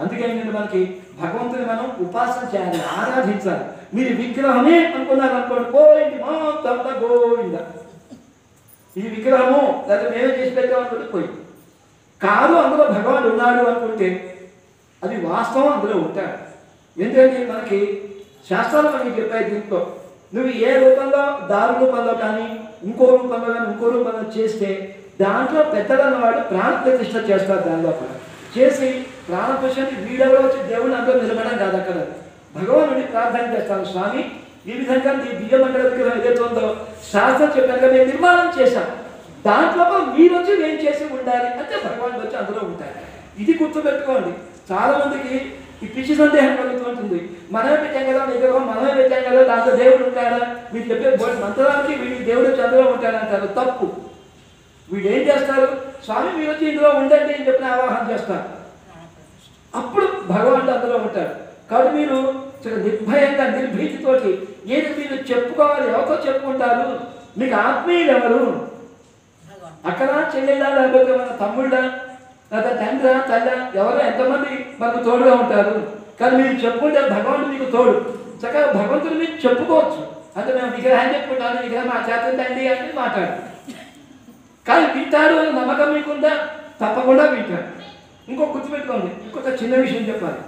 అందుకే ఏంటంటే మనకి భగవంతుని మనం ఉపాసన చేయాలి ఆరాధించాలి మీరు విగ్రహమే అనుకున్నారు అనుకోండి గోవింది మొత్తం అంతా గోవింద ఇది విగ్రహము లేదా మేమే చేసి పెట్టాం అనుకుంటే పోయి కాదు అందులో భగవాన్ ఉన్నాడు అనుకుంటే అది వాస్తవం అందులో ఉంటాడు ఎందుకంటే మనకి శాస్త్రాలు మనకి చెప్పాయి దీంట్లో నువ్వు ఏ రూపంలో దారు రూపంలో కానీ ఇంకో రూపంలో కానీ ఇంకో రూపంలో చేస్తే దాంట్లో పెద్దలన్నవాడు ప్రాణ ప్రతిష్ఠ చేస్తారు దాని లోపల చేసి ప్రాణ ప్రతిష్ఠని వీడెవరో వచ్చి దేవుడిని అందరూ నిలబడడం కాదు అక్కడ భగవానుడి ప్రార్థన చేస్తాను స్వామి ఈ విధంగా నీ దివ్యమండల విగ్రహం ఏదైతే ఉందో శాస్త్రం చెప్పాక మేము నిర్మాణం చేశాం దాంట్లో మీరు వచ్చి ఏం చేసి ఉండాలి అంటే భగవాన్ వచ్చి అందులో ఉంటారు ఇది గుర్తుపెట్టుకోండి చాలా మందికి ఈ పిచ్చి సందేహం కలుగుతుంటుంది మనమే పెట్టాం కదా విగ్రహం మనమే పెట్టాం కదా దాంట్లో దేవుడు ఉంటాడా మీరు చెప్పే బోర్డు మంత్రానికి వీడి దేవుడు వచ్చి అందులో ఉంటాడంటారు తప్పు వీడు ఏం చేస్తారు స్వామి మీరు వచ్చి ఇందులో ఉండండి అని చెప్పిన ఆవాహన చేస్తారు అప్పుడు భగవానుడు అందులో ఉంటాడు కాబట్టి మీరు చాలా నిర్భయంగా నిర్భీతితోటి ఏది మీరు చెప్పుకోవాలి ఎవరితో చెప్పుకుంటారు మీకు ఆత్మీయులు ఎవరు అక్కడ చెల్లెళ్ళ లేకపోతే మన తమ్ముళ్ళ లేదా తండ్రి తల్లి ఎవరో ఎంతమంది మనకు తోడుగా ఉంటారు కానీ మీరు చెప్పుకుంటే భగవంతుడు మీకు తోడు చక్కగా భగవంతుడు మీకు చెప్పుకోవచ్చు అంటే మేము విగ్రహాన్ని చెప్పుకుంటాను విగ్రహం మా చేత తండ్రి అని మాట్లాడు కానీ వింటాడు అని నమ్మకం మీకుందా తప్పకుండా వింటాడు ఇంకో గుర్తుపెట్టుకోండి ఇంకొక చిన్న విషయం చెప్పాలి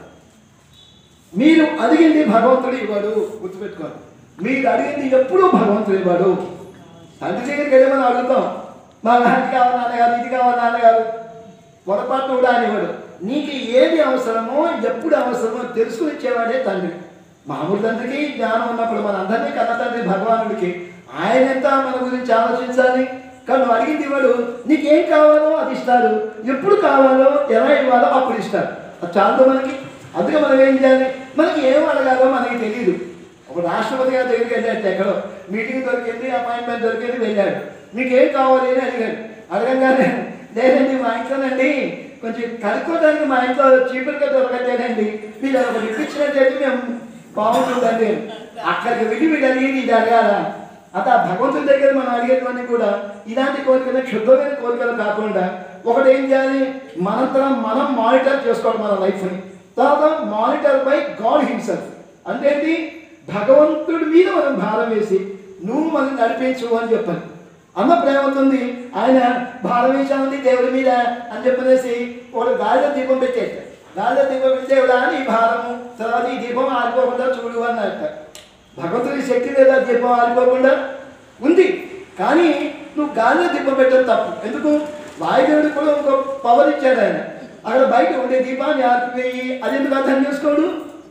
మీరు అడిగింది భగవంతుడు ఇవ్వడు గుర్తుపెట్టుకోండి మీరు అడిగింది ఎప్పుడూ భగవంతుడు ఇవ్వడు తండ్రి దగ్గరికి వెళ్ళి మనం అడుగుతాం మా అది కావాలి నాన్నగారు ఇది కావాలి నాన్నగారు పొరపాటు కూడా అనేవాడు నీకు ఏది అవసరమో ఎప్పుడు అవసరమో తెలుసుకుని ఇచ్చేవాడే తండ్రి మామూలు తండ్రికి జ్ఞానం ఉన్నప్పుడు మన అందరినీ కన్న తండ్రి భగవానుడికి ఆయన ఎంత మన గురించి ఆలోచించాలి కానీ నువ్వు అడిగింది ఇవ్వడు నీకు ఏం కావాలో అది ఇస్తాడు ఎప్పుడు కావాలో ఎలా ఇవ్వాలో అప్పుడు ఇస్తాడు అది చాలదు మనకి అందుకే మనం ఏం చేయాలి మనకి ఏం అడగాలో మనకి తెలియదు ఒక రాష్ట్రపతి గారి దగ్గరికి వెళ్ళాడు ఎక్కడో మీటింగ్ దొరికింది అపాయింట్మెంట్ దొరికింది వెళ్ళాడు మీకు ఏం కావాలి అని అడిగాడు అడగంగానే లేదండి మా ఇంట్లోనండి కొంచెం కనుక్కోవడానికి మా ఇంట్లో చీపురుగా దొరకట్లేదండి మీరు అది ఒకటి ఇప్పించినట్టయితే మేము బాగుంటుందండి అక్కడికి వెళ్ళి వీడు అడిగి ఇది అడగాల అత భగవంతుడి దగ్గర మనం అడిగేటువంటి కూడా ఇలాంటి కోరికలు క్షుద్ధమైన కోరికలు కాకుండా ఒకటి ఏం చేయాలి మనంతరం మనం మానిటర్ చేసుకోవాలి మన లైఫ్ని తర్వాత మానిటర్ బై గాడ్ హిమ్సెల్ఫ్ అంటే ఏంటి భగవంతుడి మీద మనం భారం వేసి నువ్వు మనం నడిపించు అని చెప్పాలి అమ్మ ప్రేమతుంది ఆయన భారం వేసామంది దేవుడి మీద అని చెప్పనేసి ఒక గాలిలో దీపం పెట్టేట గాలిలో దీపం పెడితే దేవుడా నీ భారము తర్వాత ఈ దీపం ఆరిపోకుండా చూడు అన్నట్ట భగవంతుడి శక్తి లేదా దీపం ఆరిపోకుండా ఉంది కానీ నువ్వు గాలిలో దీపం పెట్టడం తప్పు ఎందుకు వాయుదేవుడికి కూడా ఒక పవర్ ఇచ్చాడు ఆయన అక్కడ బయట ఉండే దీపాన్ని ఆరిపోయి అది ఎందుకు అర్థం చేసుకోడు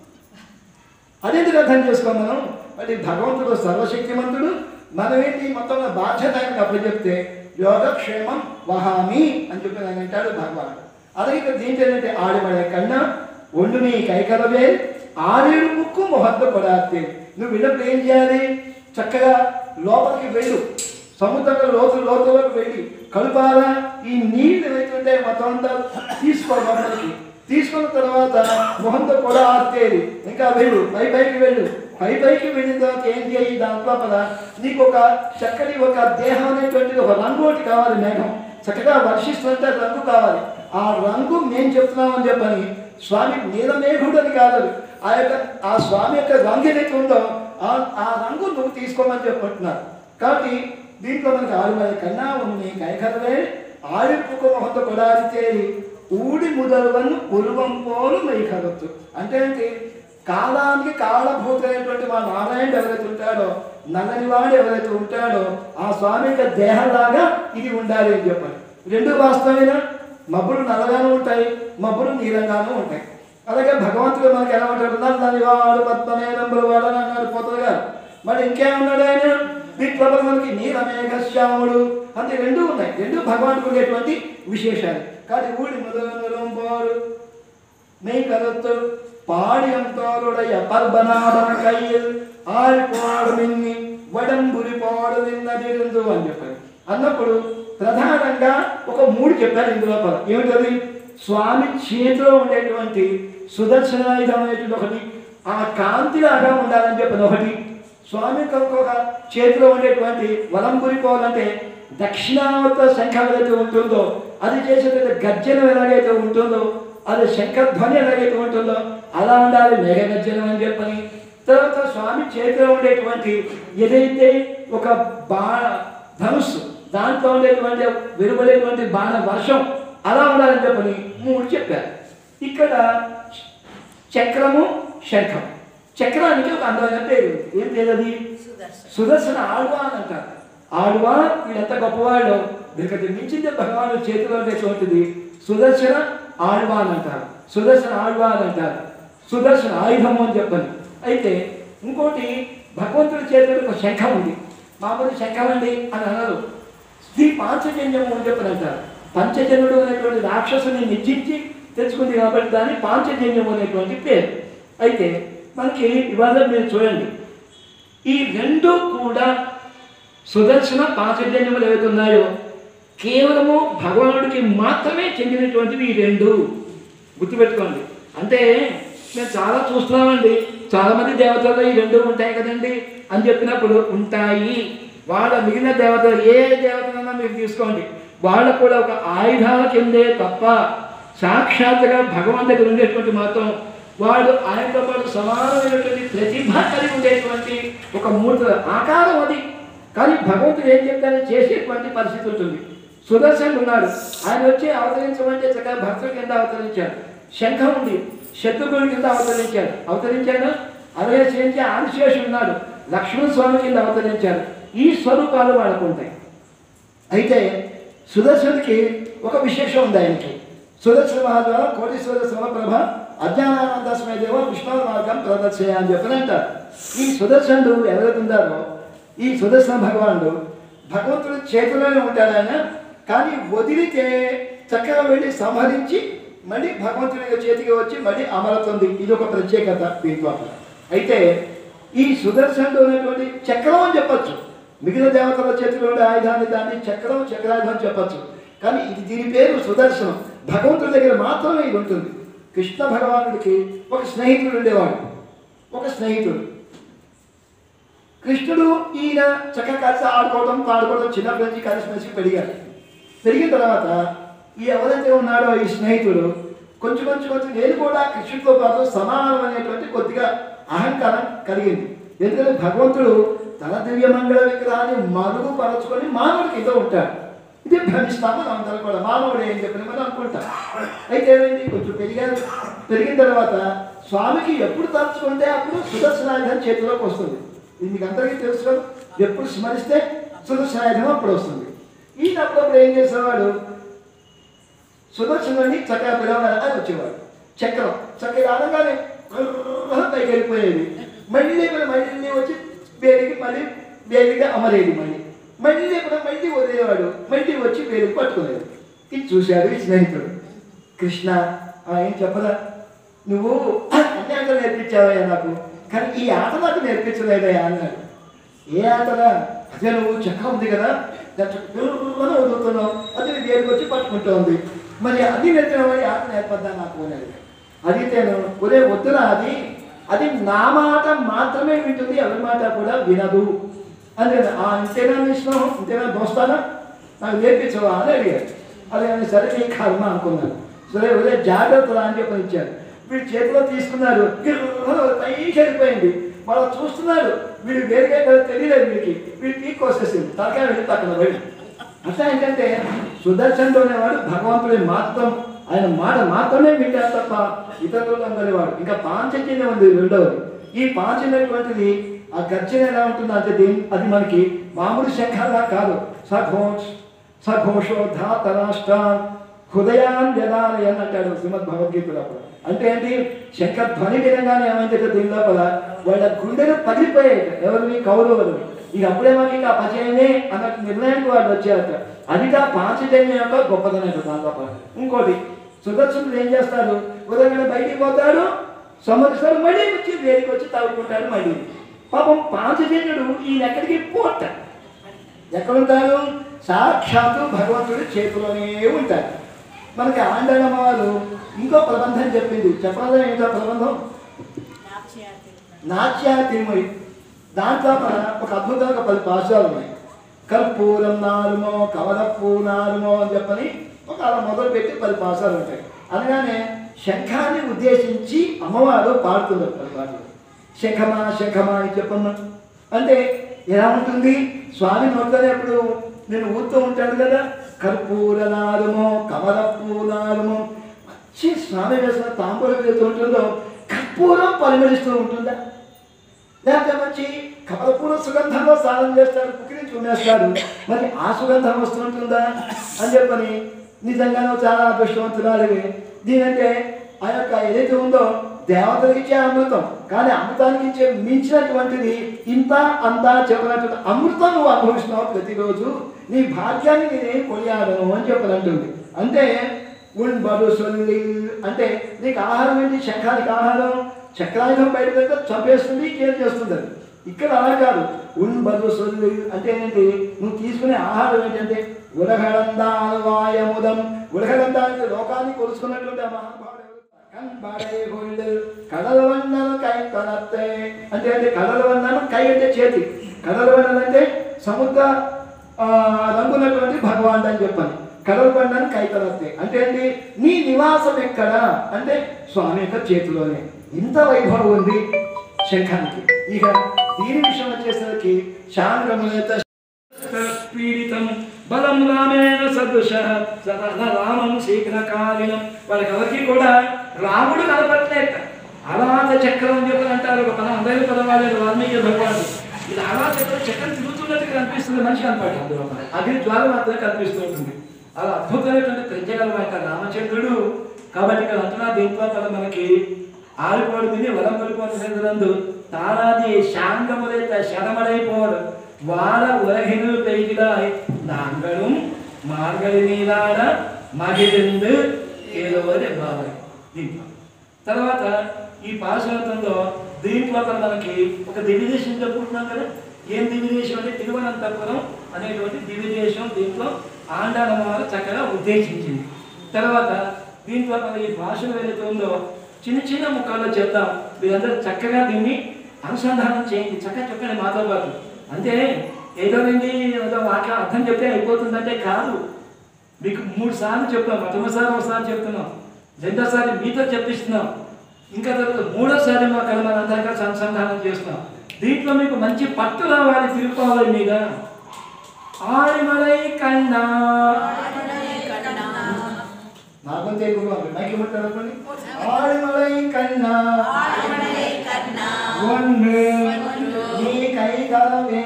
అదెందుకు అర్థం చేసుకోం మనం మరి భగవంతుడు సర్వశక్తిమంతుడు మనం ఏంటి మొత్తం మన బాధ్యత ఆయనకు అప్పచెప్తే యోగక్షేమం వహామి అని చెప్పి ఆయన అంటాడు భగవాన్ అలాగే ఇక్కడ దీంట్లో ఏంటంటే ఆడిపడే కన్నా ఒండు నీ కైకలవే ఆరేడు ముక్కు మొహద్ద పడాతే నువ్వు వెళ్ళినప్పుడు ఏం చేయాలి చక్కగా లోపలికి వెళ్ళు సముద్రంలో లోతు లోతులోకి వెళ్ళి కలుపాల ఈ నీళ్ళు ఏవైతుంటే మొత్తం అంతా తీసుకో లోపలికి తీసుకున్న తర్వాత మొహంతో కూడా ఆర్తేది ఇంకా వెళ్ళు పై పైకి వెళ్ళు పై పైకి వెళ్ళిన తర్వాత ఏం చేయి దాంట్లో పద నీకు ఒక చక్కటి ఒక దేహం అనేటువంటిది ఒక రంగు ఒకటి కావాలి మేఘం చక్కగా వర్షిస్తుంటే రంగు కావాలి ఆ రంగు మేము చెప్తున్నామని చెప్పని స్వామి నీలమేఘుడు అని కాదు ఆ యొక్క ఆ స్వామి యొక్క రంగు ఏదైతే ఉందో ఆ ఆ రంగు నువ్వు తీసుకోమని చెప్పుకుంటున్నారు కాబట్టి దీంట్లో మనకి ఆరుమల కన్నా ఉంది కైకలవే ఆడిపుకు మొహత కొడారితేరి ఊడి ముదలువను ఉరువం పోలు మైకరొత్తు అంటే ఏంటి కాలానికి కాలభూతమైనటువంటి మా నారాయణుడు ఎవరైతే ఉంటాడో నల్లని వాడు ఎవరైతే ఉంటాడో ఆ స్వామి యొక్క దేహంలాగా ఇది ఉండాలి అని చెప్పాలి రెండు వాస్తవమైన మబ్బులు నల్లగాను ఉంటాయి మబ్బులు నీలంగాను ఉంటాయి అలాగే భగవంతుడు మనకి ఎలా ఉంటాడు నల్లని వాడు పద్మనేనంబులు వాడు అని అన్నాడు పోతుంది గారు మరి ఇంకేమన్నాడు ఆయన దీంట్లో మనకి నీలమేఘ శ్యాముడు అంటే రెండు ఉన్నాయి రెండు భగవానుడికి ఉండేటువంటి విశేషాలు కానీ ఊడి మొదలు పోరు மெய் கருத்து பாடியந்தோருடைய பர்பநாதன கையில் ఆరి పాడుమిన్ని వడంబురి పాడు నిన్నదిరిందు అని చెప్పారు అన్నప్పుడు ప్రధానంగా ఒక మూడు చెప్పారు ఇందులో పద ఏమిటది స్వామి చేతిలో ఉండేటువంటి సుదర్శనాయుధం అనేటువంటి ఒకటి ఆ కాంతిలాగా ఉండాలని చెప్పిన ఒకటి స్వామి యొక్క ఒక చేతిలో ఉండేటువంటి వలంబురి పోలంటే దక్షిణావత శంఖం ఏదైతే ఉంటుందో అది చేసేటటువంటి గర్జన ఎలాగైతే ఉంటుందో అది శంఖధ్వని ఎలాగైతే ఉంటుందో అలా ఉండాలి మేఘగర్జనం అని చెప్పని తర్వాత స్వామి చేతిలో ఉండేటువంటి ఏదైతే ఒక బా ధనుస్సు దాంట్లో ఉండేటువంటి వెలువడేటువంటి బాణ వర్షం అలా ఉండాలని చెప్పని మూడు చెప్పారు ఇక్కడ చక్రము శంఖం చక్రానికి ఒక అందమైన పేరు ఏం పేరు అది సుదర్శన ఆళ్వా అని అంటారు ఆళ్వా వీళ్ళంత గొప్పవాళ్ళు వీళ్ళకి మించింది భగవాను చేతిలో ఉండేటువంటిది సుదర్శన ఆళ్వా అని అంటారు సుదర్శన ఆళ్వా అని అంటారు సుదర్శన ఆయుధము అని చెప్పని అయితే ఇంకోటి భగవంతుడి చేతిలో ఒక శంఖం ఉంది మామూలు శంఖం అండి అని అన్నారు శ్రీ పాంచజన్యము అని చెప్పని అంటారు పంచజనుడు అనేటువంటి రాక్షసుని నిర్జించి తెచ్చుకుంది కాబట్టి దాన్ని పాంచజన్యము అనేటువంటి పేరు అయితే మనకి ఇవాళ మీరు చూడండి ఈ రెండు కూడా సుదర్శన పాంచజన్యములు ఏవైతే ఉన్నాయో కేవలము భగవానుడికి మాత్రమే చెందినటువంటివి ఈ రెండు గుర్తుపెట్టుకోండి అంటే మేము చాలా చూస్తున్నామండి చాలా మంది దేవతల్లో ఈ రెండు ఉంటాయి కదండి అని చెప్పినప్పుడు ఉంటాయి వాళ్ళ మిగిలిన దేవతలు ఏ దేవతలన్నా మీరు తీసుకోండి వాళ్ళకు కూడా ఒక ఆయుధాల కిందే తప్ప సాక్షాత్తుగా భగవాన్ దగ్గర ఉండేటువంటి మాత్రం వాడు ఆయనతో పాటు సమానమైనటువంటి ప్రతిభ కలిగి ఉండేటువంటి ఒక మూర్తి ఆకారం అది కానీ భగవంతుడు ఏం చెప్తారో చేసేటువంటి పరిస్థితి ఉంటుంది సుదర్శనుడు ఉన్నాడు ఆయన వచ్చి అవతరించమంటే చక్కగా భక్తుడి కింద అవతరించాడు శంఖం ఉంది శత్రుఘ్నుడి కింద అవతరించాడు అవతరించాడు అలాగే చేయించి ఆదిశేషు ఉన్నాడు లక్ష్మణ స్వామి కింద అవతరించాడు ఈ స్వరూపాలు వాళ్ళకు ఉంటాయి అయితే సుదర్శనుడికి ఒక విశేషం ఉంది ఆయనకి సుదర్శన మహాద్వార కోటీశ్వర సమప్రభ అజ్ఞానానందస్మయ దేవ విష్ణు మార్గం ప్రదర్శయ అని చెప్పనంటారు ఈ సుదర్శనుడు ఎవరైతున్నారో ఈ సుదర్శన భగవానుడు భగవంతుడి చేతిలోనే ఉంటాడు ఆయన కానీ వదిలితే చక్కగా వెళ్ళి సంహరించి మళ్ళీ భగవంతుడి యొక్క చేతికి వచ్చి మళ్ళీ అమలుతుంది ఇది ఒక ప్రత్యేకత దీంట్లో అయితే ఈ సుదర్శనుడు అనేటువంటి చక్రం అని చెప్పచ్చు మిగిలిన దేవతల చేతిలో ఉండే ఆయుధాన్ని దాన్ని చక్రం చక్రాయుధం అని చెప్పచ్చు కానీ ఇది దీని పేరు సుదర్శనం భగవంతుడి దగ్గర మాత్రమే ఇది ఉంటుంది కృష్ణ భగవానుడికి ఒక స్నేహితుడు ఉండేవాడు ఒక స్నేహితుడు కృష్ణుడు ఈయన చక్కగా కలిసి ఆడుకోవడం పాడుకోవడం చిన్నప్పటి నుంచి కలిసిమెలిసి పెరిగారు పెరిగిన తర్వాత ఈ ఎవరైతే ఉన్నాడో ఈ స్నేహితుడు కొంచెం కొంచెం కొంచెం నేను కూడా కృష్ణుడితో పాటు సమానం అనేటువంటి కొద్దిగా అహంకారం కలిగింది ఎందుకంటే భగవంతుడు తన దివ్య మంగళ విగ్రహాన్ని మరుగు పరచుకొని మానవుడి కింద ఉంటాడు ఇది భ్రమిస్తాము మనం అందరం కూడా మానవుడు ఏం చెప్పిన మనం అనుకుంటాం అయితే ఏమైంది కొంచెం పెరిగారు పెరిగిన తర్వాత స్వామికి ఎప్పుడు తలుచుకుంటే అప్పుడు సుదర్శనాయుధం చేతిలోకి వస్తుంది ఇది మీకు అందరికీ తెలుసు కదా ఎప్పుడు స్మరిస్తే సుదర్శనాయుధం అప్పుడు వస్తుంది ఈయన అప్పుడప్పుడు ఏం చేసేవాడు సుదర్శనుడిని చక్కగా పిలవగానే ఆయన వచ్చేవాడు చక్రం చక్కగా అనగానే గుర్రున పైకి వెళ్ళిపోయేది మళ్ళీ లేకుండా మళ్ళీ వచ్చి వేలికి మళ్ళీ వేలిగా అమరేది మళ్ళీ మళ్ళీ లేకుండా మళ్ళీ వదిలేవాడు మళ్ళీ వచ్చి వేలికి పట్టుకునేది ఇది చూశాడు ఈ స్నేహితుడు కృష్ణ ఆ, ఏం చెప్పదా నువ్వు అన్ని ఆటలు నేర్పించావయ్యా నాకు కానీ ఈ ఆట నాకు నేర్పించలేదయ్యా అన్నాడు ఏ ఆటలా అదే నువ్వు చక్రం ఉంది కదా దాంట్లో గుర్రున వదులుతున్నావు అది నీ వేలికి వచ్చి పట్టుకుంటోంది మరి అది నేర్పిన వాడి ఆట నేర్పద్దా నాకు అనేది అడిగితేను ఒరే వద్దురా అది అది నా మాట మాత్రమే వింటుంది ఎవరి మాట కూడా వినదు అని ఆ ఇంతేనా నీ ఇష్టం ఇంతేనా దోస్తానా నాకు నేర్పించవా అని అడిగాడు అది అని సరే నీ కర్మ అనుకున్నాను సరే ఒరే జాగ్రత్త అని చెప్పి ఇచ్చాడు వీడు చేతిలో తీసుకున్నారు గిర్రున పైకి వెళ్ళిపోయింది వాళ్ళు చూస్తున్నారు వీడు వేరుగా కదా తెలియలేదు వీడికి వీడు పీక్ వచ్చేసింది తలకాయ వెళ్ళి పక్కన వెళ్ళి అట్లా ఏంటంటే సుదర్శనుడు అనేవాడు భగవంతుడి మాత్రం ఆయన మాట మాత్రమే వింటారు తప్ప ఇతరులు అందరివాడు ఇంకా పాంచజన్యం ఉంది రెండవది ఈ పాంచనటువంటిది ఆ గర్జన ఎలా ఉంటుంది అంటే దీని అది మనకి మామూలు శంఖాలా కాదు సఘోష్ సఘోషోధాత రాష్ట్ర హృదయాన్ జనాలయన్ అంటాడు శ్రీమద్ భగవద్గీతలో అప్పుడు అంటే ఏంటి శంఖ ధ్వని విధంగానే ఏమైంది దీని లోపల వాళ్ళ గుండెలు పగిలిపోయాయి ఎవరివి కౌరవులు ఇక అప్పుడే మాకు ఇంకా పచయనే అన్న నిర్ణయానికి వాళ్ళు వచ్చారట అదిగా పాంచజన్యం యొక్క గొప్పదనం దాని లోపల ఇంకోటి సుదర్శనుడు ఏం చేస్తాడు ఉదయం బయటికి పోతాడు సంవత్సరం మళ్ళీ వచ్చి వేడికి వచ్చి తవ్వుకుంటాడు మళ్ళీ పాపం పాంచజన్యుడు ఈయన ఎక్కడికి పోట ఎక్కడుంటాడు సాక్షాత్తు భగవంతుడి చేతిలోనే ఉంటాడు మనకి ఆండనమ్మ వారు ఇంకో ప్రబంధం చెప్పింది చెప్పడం ఏంటో ప్రబంధం నాట్య తిరుమలి దాంట్లో మన ఒక అద్భుతంగా ఒక పది పాశాలు ఉన్నాయి కర్పూరం నాలుమో కవలప్పు నాలుమో అని చెప్పని ఒక అలా మొదలు పెట్టి పది పాశాలు ఉంటాయి అనగానే శంఖాన్ని ఉద్దేశించి అమ్మవారు పాడుతున్నారు ఆ పాటలు శంఖమా శంఖమా అని చెప్పమ్మా అంటే ఎలా ఉంటుంది స్వామి నోట్లోనే ఎప్పుడు నేను ఊరుతూ ఉంటాడు కదా కర్పూర నారుమో కమల పూనారుమో మంచి స్వామి వేసిన తాంబూలం వేస్తూ ఉంటుందో కర్పూరం పరిమళిస్తూ ఉంటుందా లేకపోతే మంచి కమలపూల సుగంధంలో స్నానం చేస్తాడు పుక్కిరించి ఉమ్మేస్తాడు మరి ఆ సుగంధం వస్తుంటుందా అని చెప్పని నిజంగా నువ్వు చాలా అదృష్టవంతురాలివి దీనంటే ఆ యొక్క ఏదైతే ఉందో దేవతలకు ఇచ్చే అమృతం కానీ అమృతానికి ఇచ్చే మించినటువంటిది ఇంత అంతా చెప్పినటువంటి అమృతం నువ్వు అనుభవిస్తున్నావు ప్రతిరోజు నీ భాగ్యాన్ని నేనేం కొనియాడను అని చెప్పనంటుంది అంటే ఉంబరు సొల్లి అంటే నీకు ఆహారం ఏంటి శంఖానికి ఆహారం చక్రాయుధం బయట పెడితే చంపేస్తుంది కేర్ చేస్తుంది అది ఇక్కడ అలా కాదు ఉంబరు సొల్లి అంటే ఏంటి నువ్వు తీసుకునే ఆహారం ఏంటంటే ఉలగడందానువాయముదం ఉలగడందానికి లోకాన్ని కొలుసుకున్నటువంటి ఆ మహానుభావుడు ఎవరు? కన్బడే గొల్లు కడల వన్నను కై తనత్తే అంటే అంటే కడల వన్నను కై అంటే చేతి కడల వన్నలు అంటే సముద్ర ఆ, రంగున్నటువంటి భగవాన్ అని చెప్పాను కడల బండను కై తనత్తే అంటే ఏంటి నీ నివాసం ఎక్కడ అంటే స్వామి యొక్క చేతిలోనే ఇంత వైభవం ఉంది శంఖానికి ఇక దీని విషయం వచ్చేసరికి శాంతములైతే పీడితం బలం రామేణ సదృశ సదా రామం శీఘ్రకాలినం వాళ్ళకి ఎవరికి కూడా రాముడు కనపట్లేక అలాత చక్రం అని చెప్పి అంటారు ఒక పద అందరి పదవాళ్ళు వాల్మీకి భగవానుడు ఇది అలా చక్రం చక్రం తిరుగుతున్నట్టుగా కనిపిస్తుంది మనిషి కనపడి అందులో అగ్ని జ్వాల మాత్రమే కనిపిస్తూ ఉంటుంది అలా అద్భుతమైనటువంటి త్రిజగల యొక్క రామచంద్రుడు కాబట్టి ఇక్కడ అంటున్నా దీంట్లో పద మనకి ఆరిపోడు విని వరం పడిపోతున్నందు తారాది శాంగములైతే శరమడైపోడు వార ఉలగిను పెయిగిడాయ్ నాంగళం మార్గలి నీలాడ మగిలిందు ఏదో బాబాయ్ దీంట్లో తర్వాత ఈ పాశురంతంలో దీంట్లో కూడా మనకి ఒక దివ్యదేశం చెప్పుకుంటున్నాం కదా ఏం దివ్యదేశం అంటే తిరువనంతపురం అనేటువంటి దివ్యదేశం దీంట్లో ఆండాలమ్మవారు చక్కగా ఉద్దేశించింది తర్వాత దీంట్లో మన ఈ భాషలు ఏదైతే ఉందో చిన్న చిన్న ముక్కల్లో చెప్తాం మీరందరూ చక్కగా దీన్ని అనుసంధానం చేయండి చక్కగా చెప్పండి మాతో పాటు అంటే ఏదో ఏంటి ఏదో వాక్యం అర్థం చెప్తే అయిపోతుందంటే కాదు మీకు మూడు సార్లు చెప్తాం మొదటిసారి ఒకసారి చెప్తున్నాం రెండోసారి మీతో చెప్పిస్తున్నాం ఇంకా తర్వాత మూడోసారి మా కళ మన అందరం కలిసి అనుసంధానం చేస్తున్నాం దీంట్లో మీకు మంచి పట్టు రావాలి తిరుపాలి మీద ఆడిమలై కన్నా నాగం తెలుగు మైకి ముట్టారు అనుకోండి ఆడిమలై కన్నా ஒன்று நீ கை கலவே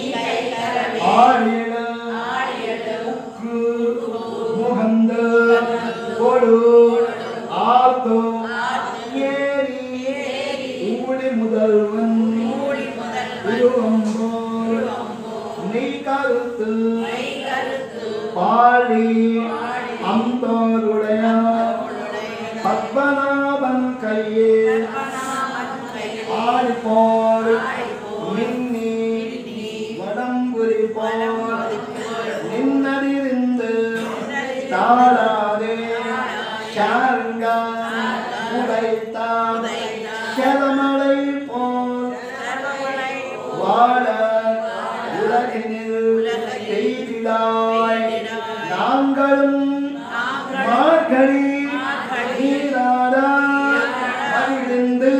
ஆழியல உக்கு முகந்து கொடு ஆர்த்தோ ஏரி ஊழி முதல்வன் உருவம்போல் நீ கருத்து பாடி அந்தோருடைய பத்மநாபன் கையே ஆடிப்போர் மின்னி வடம்புரி போர் நின்னறிந்து தாழாதே ஷாருங்க உடைத்தான் செதமலை போர் வாழ உலகினில் பெய்திடாய் நாங்களும் மார்கழி நீராட மகிழ்ந்து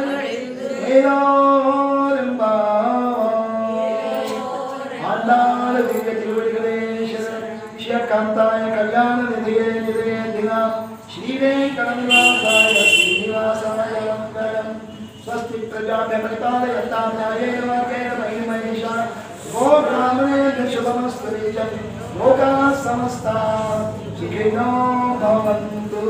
ஆண்டாள திவ்ய திருவடிகளே ஸ்ரீகாந்தாய கல்யாண நிதியே நிதியே தினா ஸ்ரீவேங்கடநிவாசாய ஸ்ரீனிவாசாய மங்களம் ஸ்வஸ்தி பிரஜாபியமணிபாலயந்தாம் न्यायेन मार्गेण मयि महेशा गो ब्राह्मणेभ्यः शुभमस्तु नित्यं लोकाः समस्ताः सुखिनो भवन्तु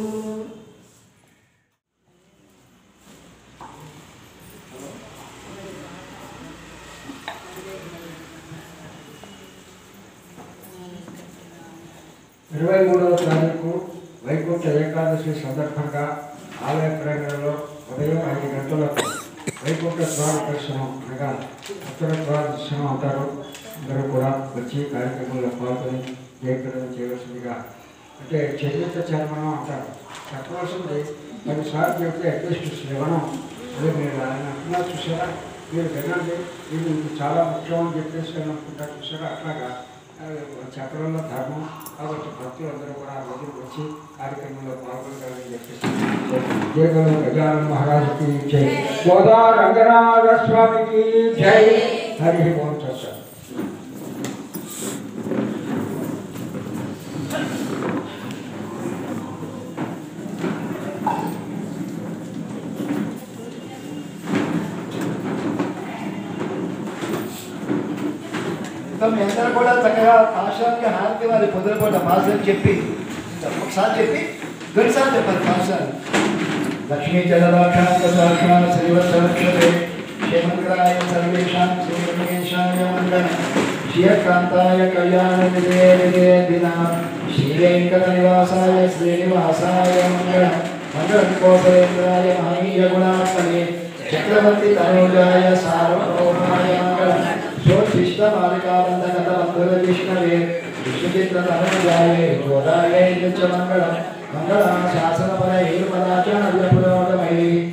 ఇరవై మూడవ తారీఖు వైకుంఠ ఏకాదశి సందర్భంగా ఆలయ ప్రాంగణంలో ఉదయం ఐదు గంటలకు వైకుంఠ ద్వార దర్శనం అనగా ఉత్తర ద్వార దర్శనం అంటారు అందరూ కూడా వచ్చి కార్యక్రమంలో పాల్గొని జయప్రదం చేయవలసిందిగా అంటే చరిత్ర చర్మనం అంటారు చెప్పవలసింది పదిసార్లు చెప్తే అట్లీస్ట్ శ్రవణం అదే మీరు ఆయన అంటున్నారు చూసారా మీరు వినండి ఇది మీకు చాలా ముఖ్యం అని చెప్పేసి అని అనుకుంటారు చూసారా అట్లాగా అది చెప్పడంలో ధర్మం కాబట్టి భక్తులందరూ కూడా ఆ రోజుకి వచ్చి కార్యక్రమంలో పాల్గొంటారని చెప్పేసి జయగల గజానన మహారాజుకి జై గోదా రంగనాథ స్వామికి జై హరి ఓం చేస్తారు ఇంకా మీ అందరూ కూడా చక్కగా పాఠశాలకి హారతి వారి పొద్దులపూట భాషలు చెప్పి ఒకసారి చెప్పి గడిసారి చెప్పారు పాఠశాల లక్ష్మీ జలదాక్షాంత సాక్షాత్ శ్రీవత్సవక్షతే క్షేమంకరాయ సర్వేషాం శ్రీగణేశాయ మంగళ శ్రీయకాంతాయ కళ్యాణ విదే విదే దిన శ్రీవేంకట నివాసాయ శ్రీనివాసాయ మంగళ మంగళం కోసలేంద్రాయ మహనీయ గుణాత్మనే చక్రవర్తి తనూజాయ సార్వభౌమాయ మంగళ శోభిష్ట బాలికానంద గత బంధుర విష్ణవే విష్ణుచిత్ర తనూజాయ గోదాయ నిత్య మంగళం మంగళ శాసన పర ఏర్పదాచార్య పురోగమై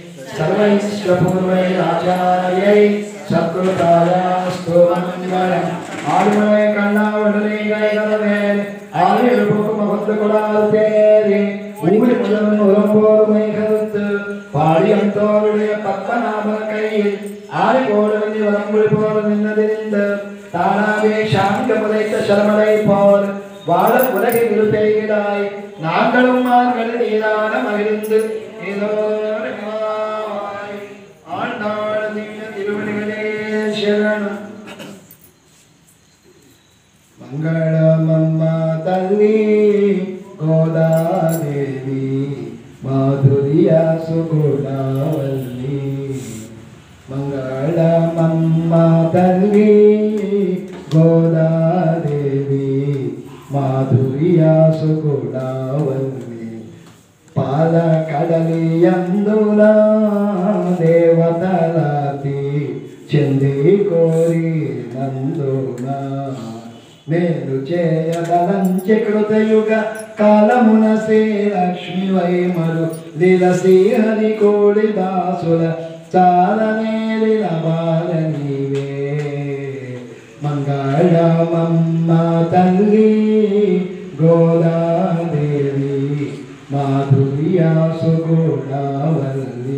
సర్వైశ్వపూర్వైరాచార్యై సత్కృతాయాస్తు మంగళం ஆளுமை கண்ணாவடலை கைகளவேல் ஆயுள் போக்கும் மகத்து கொடாதேரி ஊழி முதல் உரம்போருமை கருத்து பாடியம் தோளுடைய பத்மநாப கையில் ஆடி போடுவதி வரம்புழி போல நின்னதிருந்த தானாவே சாங்க புதைத்த சரமடை போல் வாழ உலகை விருப்பெய்கிறாய் நாங்களும் மார்கள் நீரான மகிழ்ந்து ஏதோ ஆண்டாள் நீண்ட திருவடிகளே சரணம் మంగళమమ్మ తల్లి గోదాదేవి మాధుర్య సుగుణవల్లి మంగళమమ్మ తల్లి గోదాదేవి మాధుర్య సుగుణవల్లి పాల కడలి అందున దేవతలాతి చెంది కోరి నందున మేలు చేయదలంచె కృతయుగ కాలమున శ్రీ లక్ష్మి వైమరు లీల శ్రీహరి కోడి దాసుల చాలనేలిన బాల నీవే మంగళమమ్మ తల్లి గోదాదేవి మాధుర్యాసు గోదావల్లి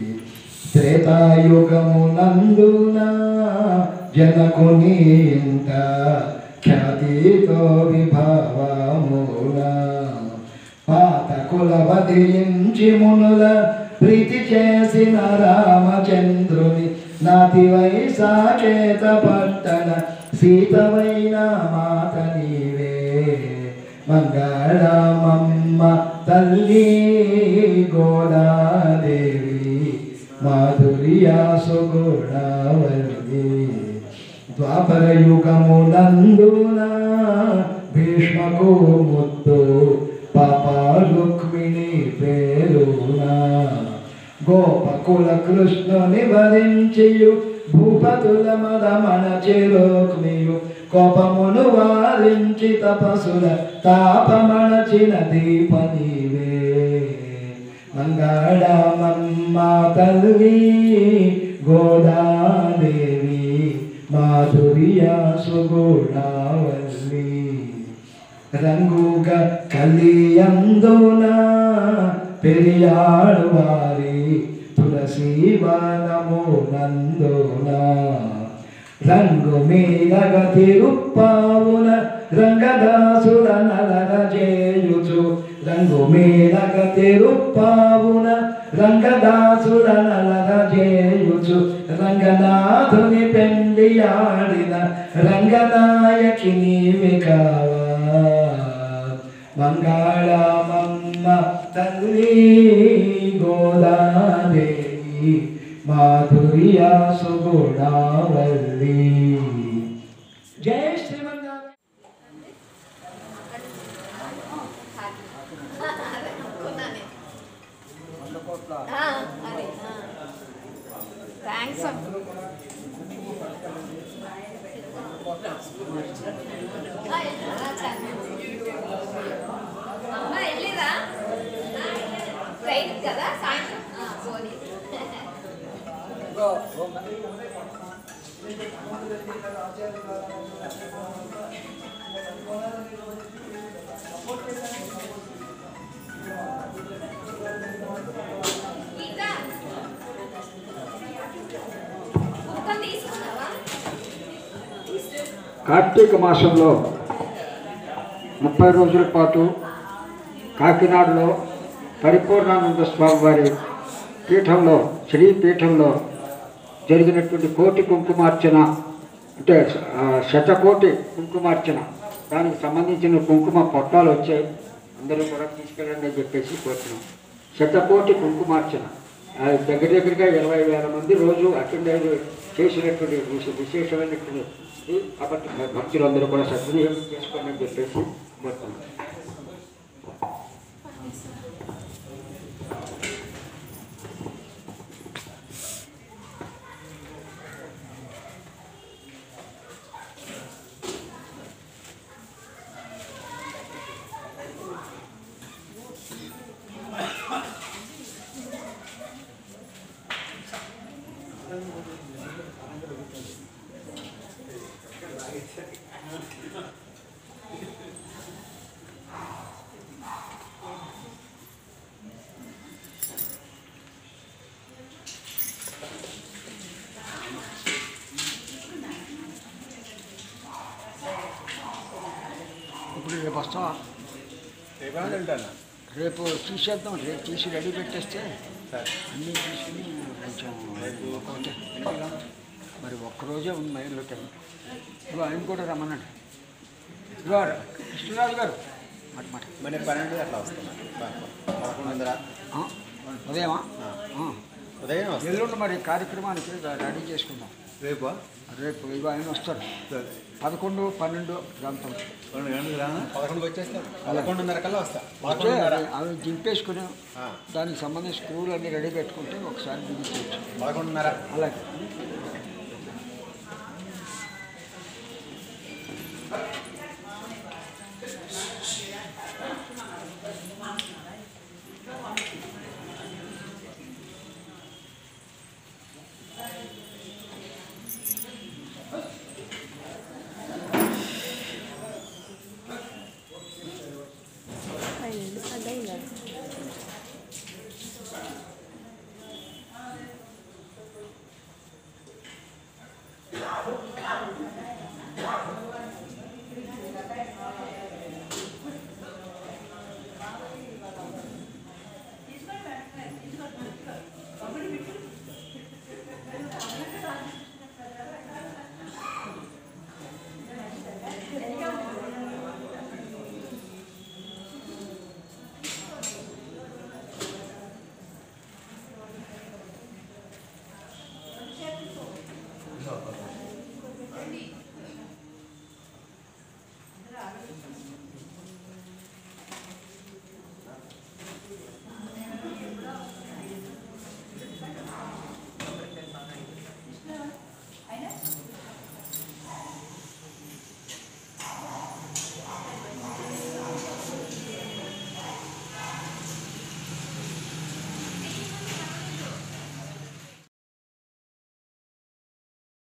త్రేతాయుగమునందున జనకుని ఇంత ఖ్యాతితో విభావమున పాత కుల వదిలించి మునుల ప్రీతి చేసిన రామచంద్రుని నాతివై సాకేత పట్టణ సీతమైన మాత నీవే మంగళమమ్మ తల్లి గోదాదేవి మాధుర్యాసు గోడావల్లి ద్వాపర యుగమునందున భీష్మకు ముద్దు పాప రుక్మిణి పేరునా గోపకుల కృష్ణుని వరించియు భూపతుల మదమణ చెరోక్మియు కోపమును వారించి తపసుల తాపమణచిన దీప నీవే మంగళమమ్మ తల్లి గోదాదేవి మాధుర్య సుగుణావల్లి రంగుగా కలియందున పెరియాడు వారి తులసి వనము నందున రంగు మీరగ తిరుప్పావున రంగదాసుల నలర చేయుచు రంగు మీరగ తిరుప్పావున రంగదాసుల నలర చేయుచు రంగనాథుని పెండి ఆడిన రంగనాయకి నీవి కావా మంగళమమ్మ తల్లి గోదాదేవి మాధుర్య సుగుణావల్లి జై శ్రీమన్నారాయణ థ్యాంక్స్ అమ్మ వెళ్ళిరా ట్రైన్ కదా సాయంత్రం పోనీ గీత కుక్కను తీసుకున్నావా కార్తీక మాసంలో ముప్పై రోజుల పాటు కాకినాడలో పరిపూర్ణానంద స్వామి వారి పీఠంలో శ్రీ పీఠంలో జరిగినటువంటి కోటి కుంకుమార్చన అంటే ఆ, శతకోటి కుంకుమార్చన దానికి సంబంధించిన కుంకుమ పొట్టాలు వచ్చాయి అందరూ కూడా తీసుకెళ్ళండి అని చెప్పేసి కోరుతున్నాం శతకోటి కుంకుమార్చన ఆ, దగ్గర దగ్గరగా ఇరవై వేల మంది రోజు అటెండ్ అయ్యి చేసినటువంటి విశే- విశేషమైనటువంటి ఇది. కాబట్టి భక్తులందరూ కూడా సద్వినియోగం చేసుకోండి అని చెప్పేసి కోరుతున్నాం ఇప్పుడు రేపు వస్తావా రేపు తీసేద్దాం రేపు తీసి రెడీ పెట్టేస్తే అన్నీ తీసుకుని కొంచెం ఒక్కొక్కటి మరి ఒక్కరోజే ఉంది మైండ్లో టైం ఇదిగో ఆయన కూడా రమ్మనండి ఇదిగో కృష్ణరాజు గారు మాట మాట మరి పన్నెండు అట్లా వస్తున్నాం పదకొండున్నర ఆ? ఉదయమా ఆ. ఉదయం వస్తాం ఎల్లుండి మరి కార్యక్రమానికి రెడీ చేసుకుందాం రేపు రేపు ఇవి ఆయన వస్తారు పదకొండు పన్నెండు ప్రాంతం రెండు గంటలకు రానా పదకొండుకి వచ్చేస్తాం పదకొండున్నర కల్లా వస్తా అంటే పదకొండున్నర అవి- అవి దింపేసుకుని ఆ, దానికి సంబంధించి స్క్రూలు అన్నీ రెడీ పెట్టుకుంటే ఒకసారి దిగించవచ్చు పదకొండున్నర అలాగే ఆ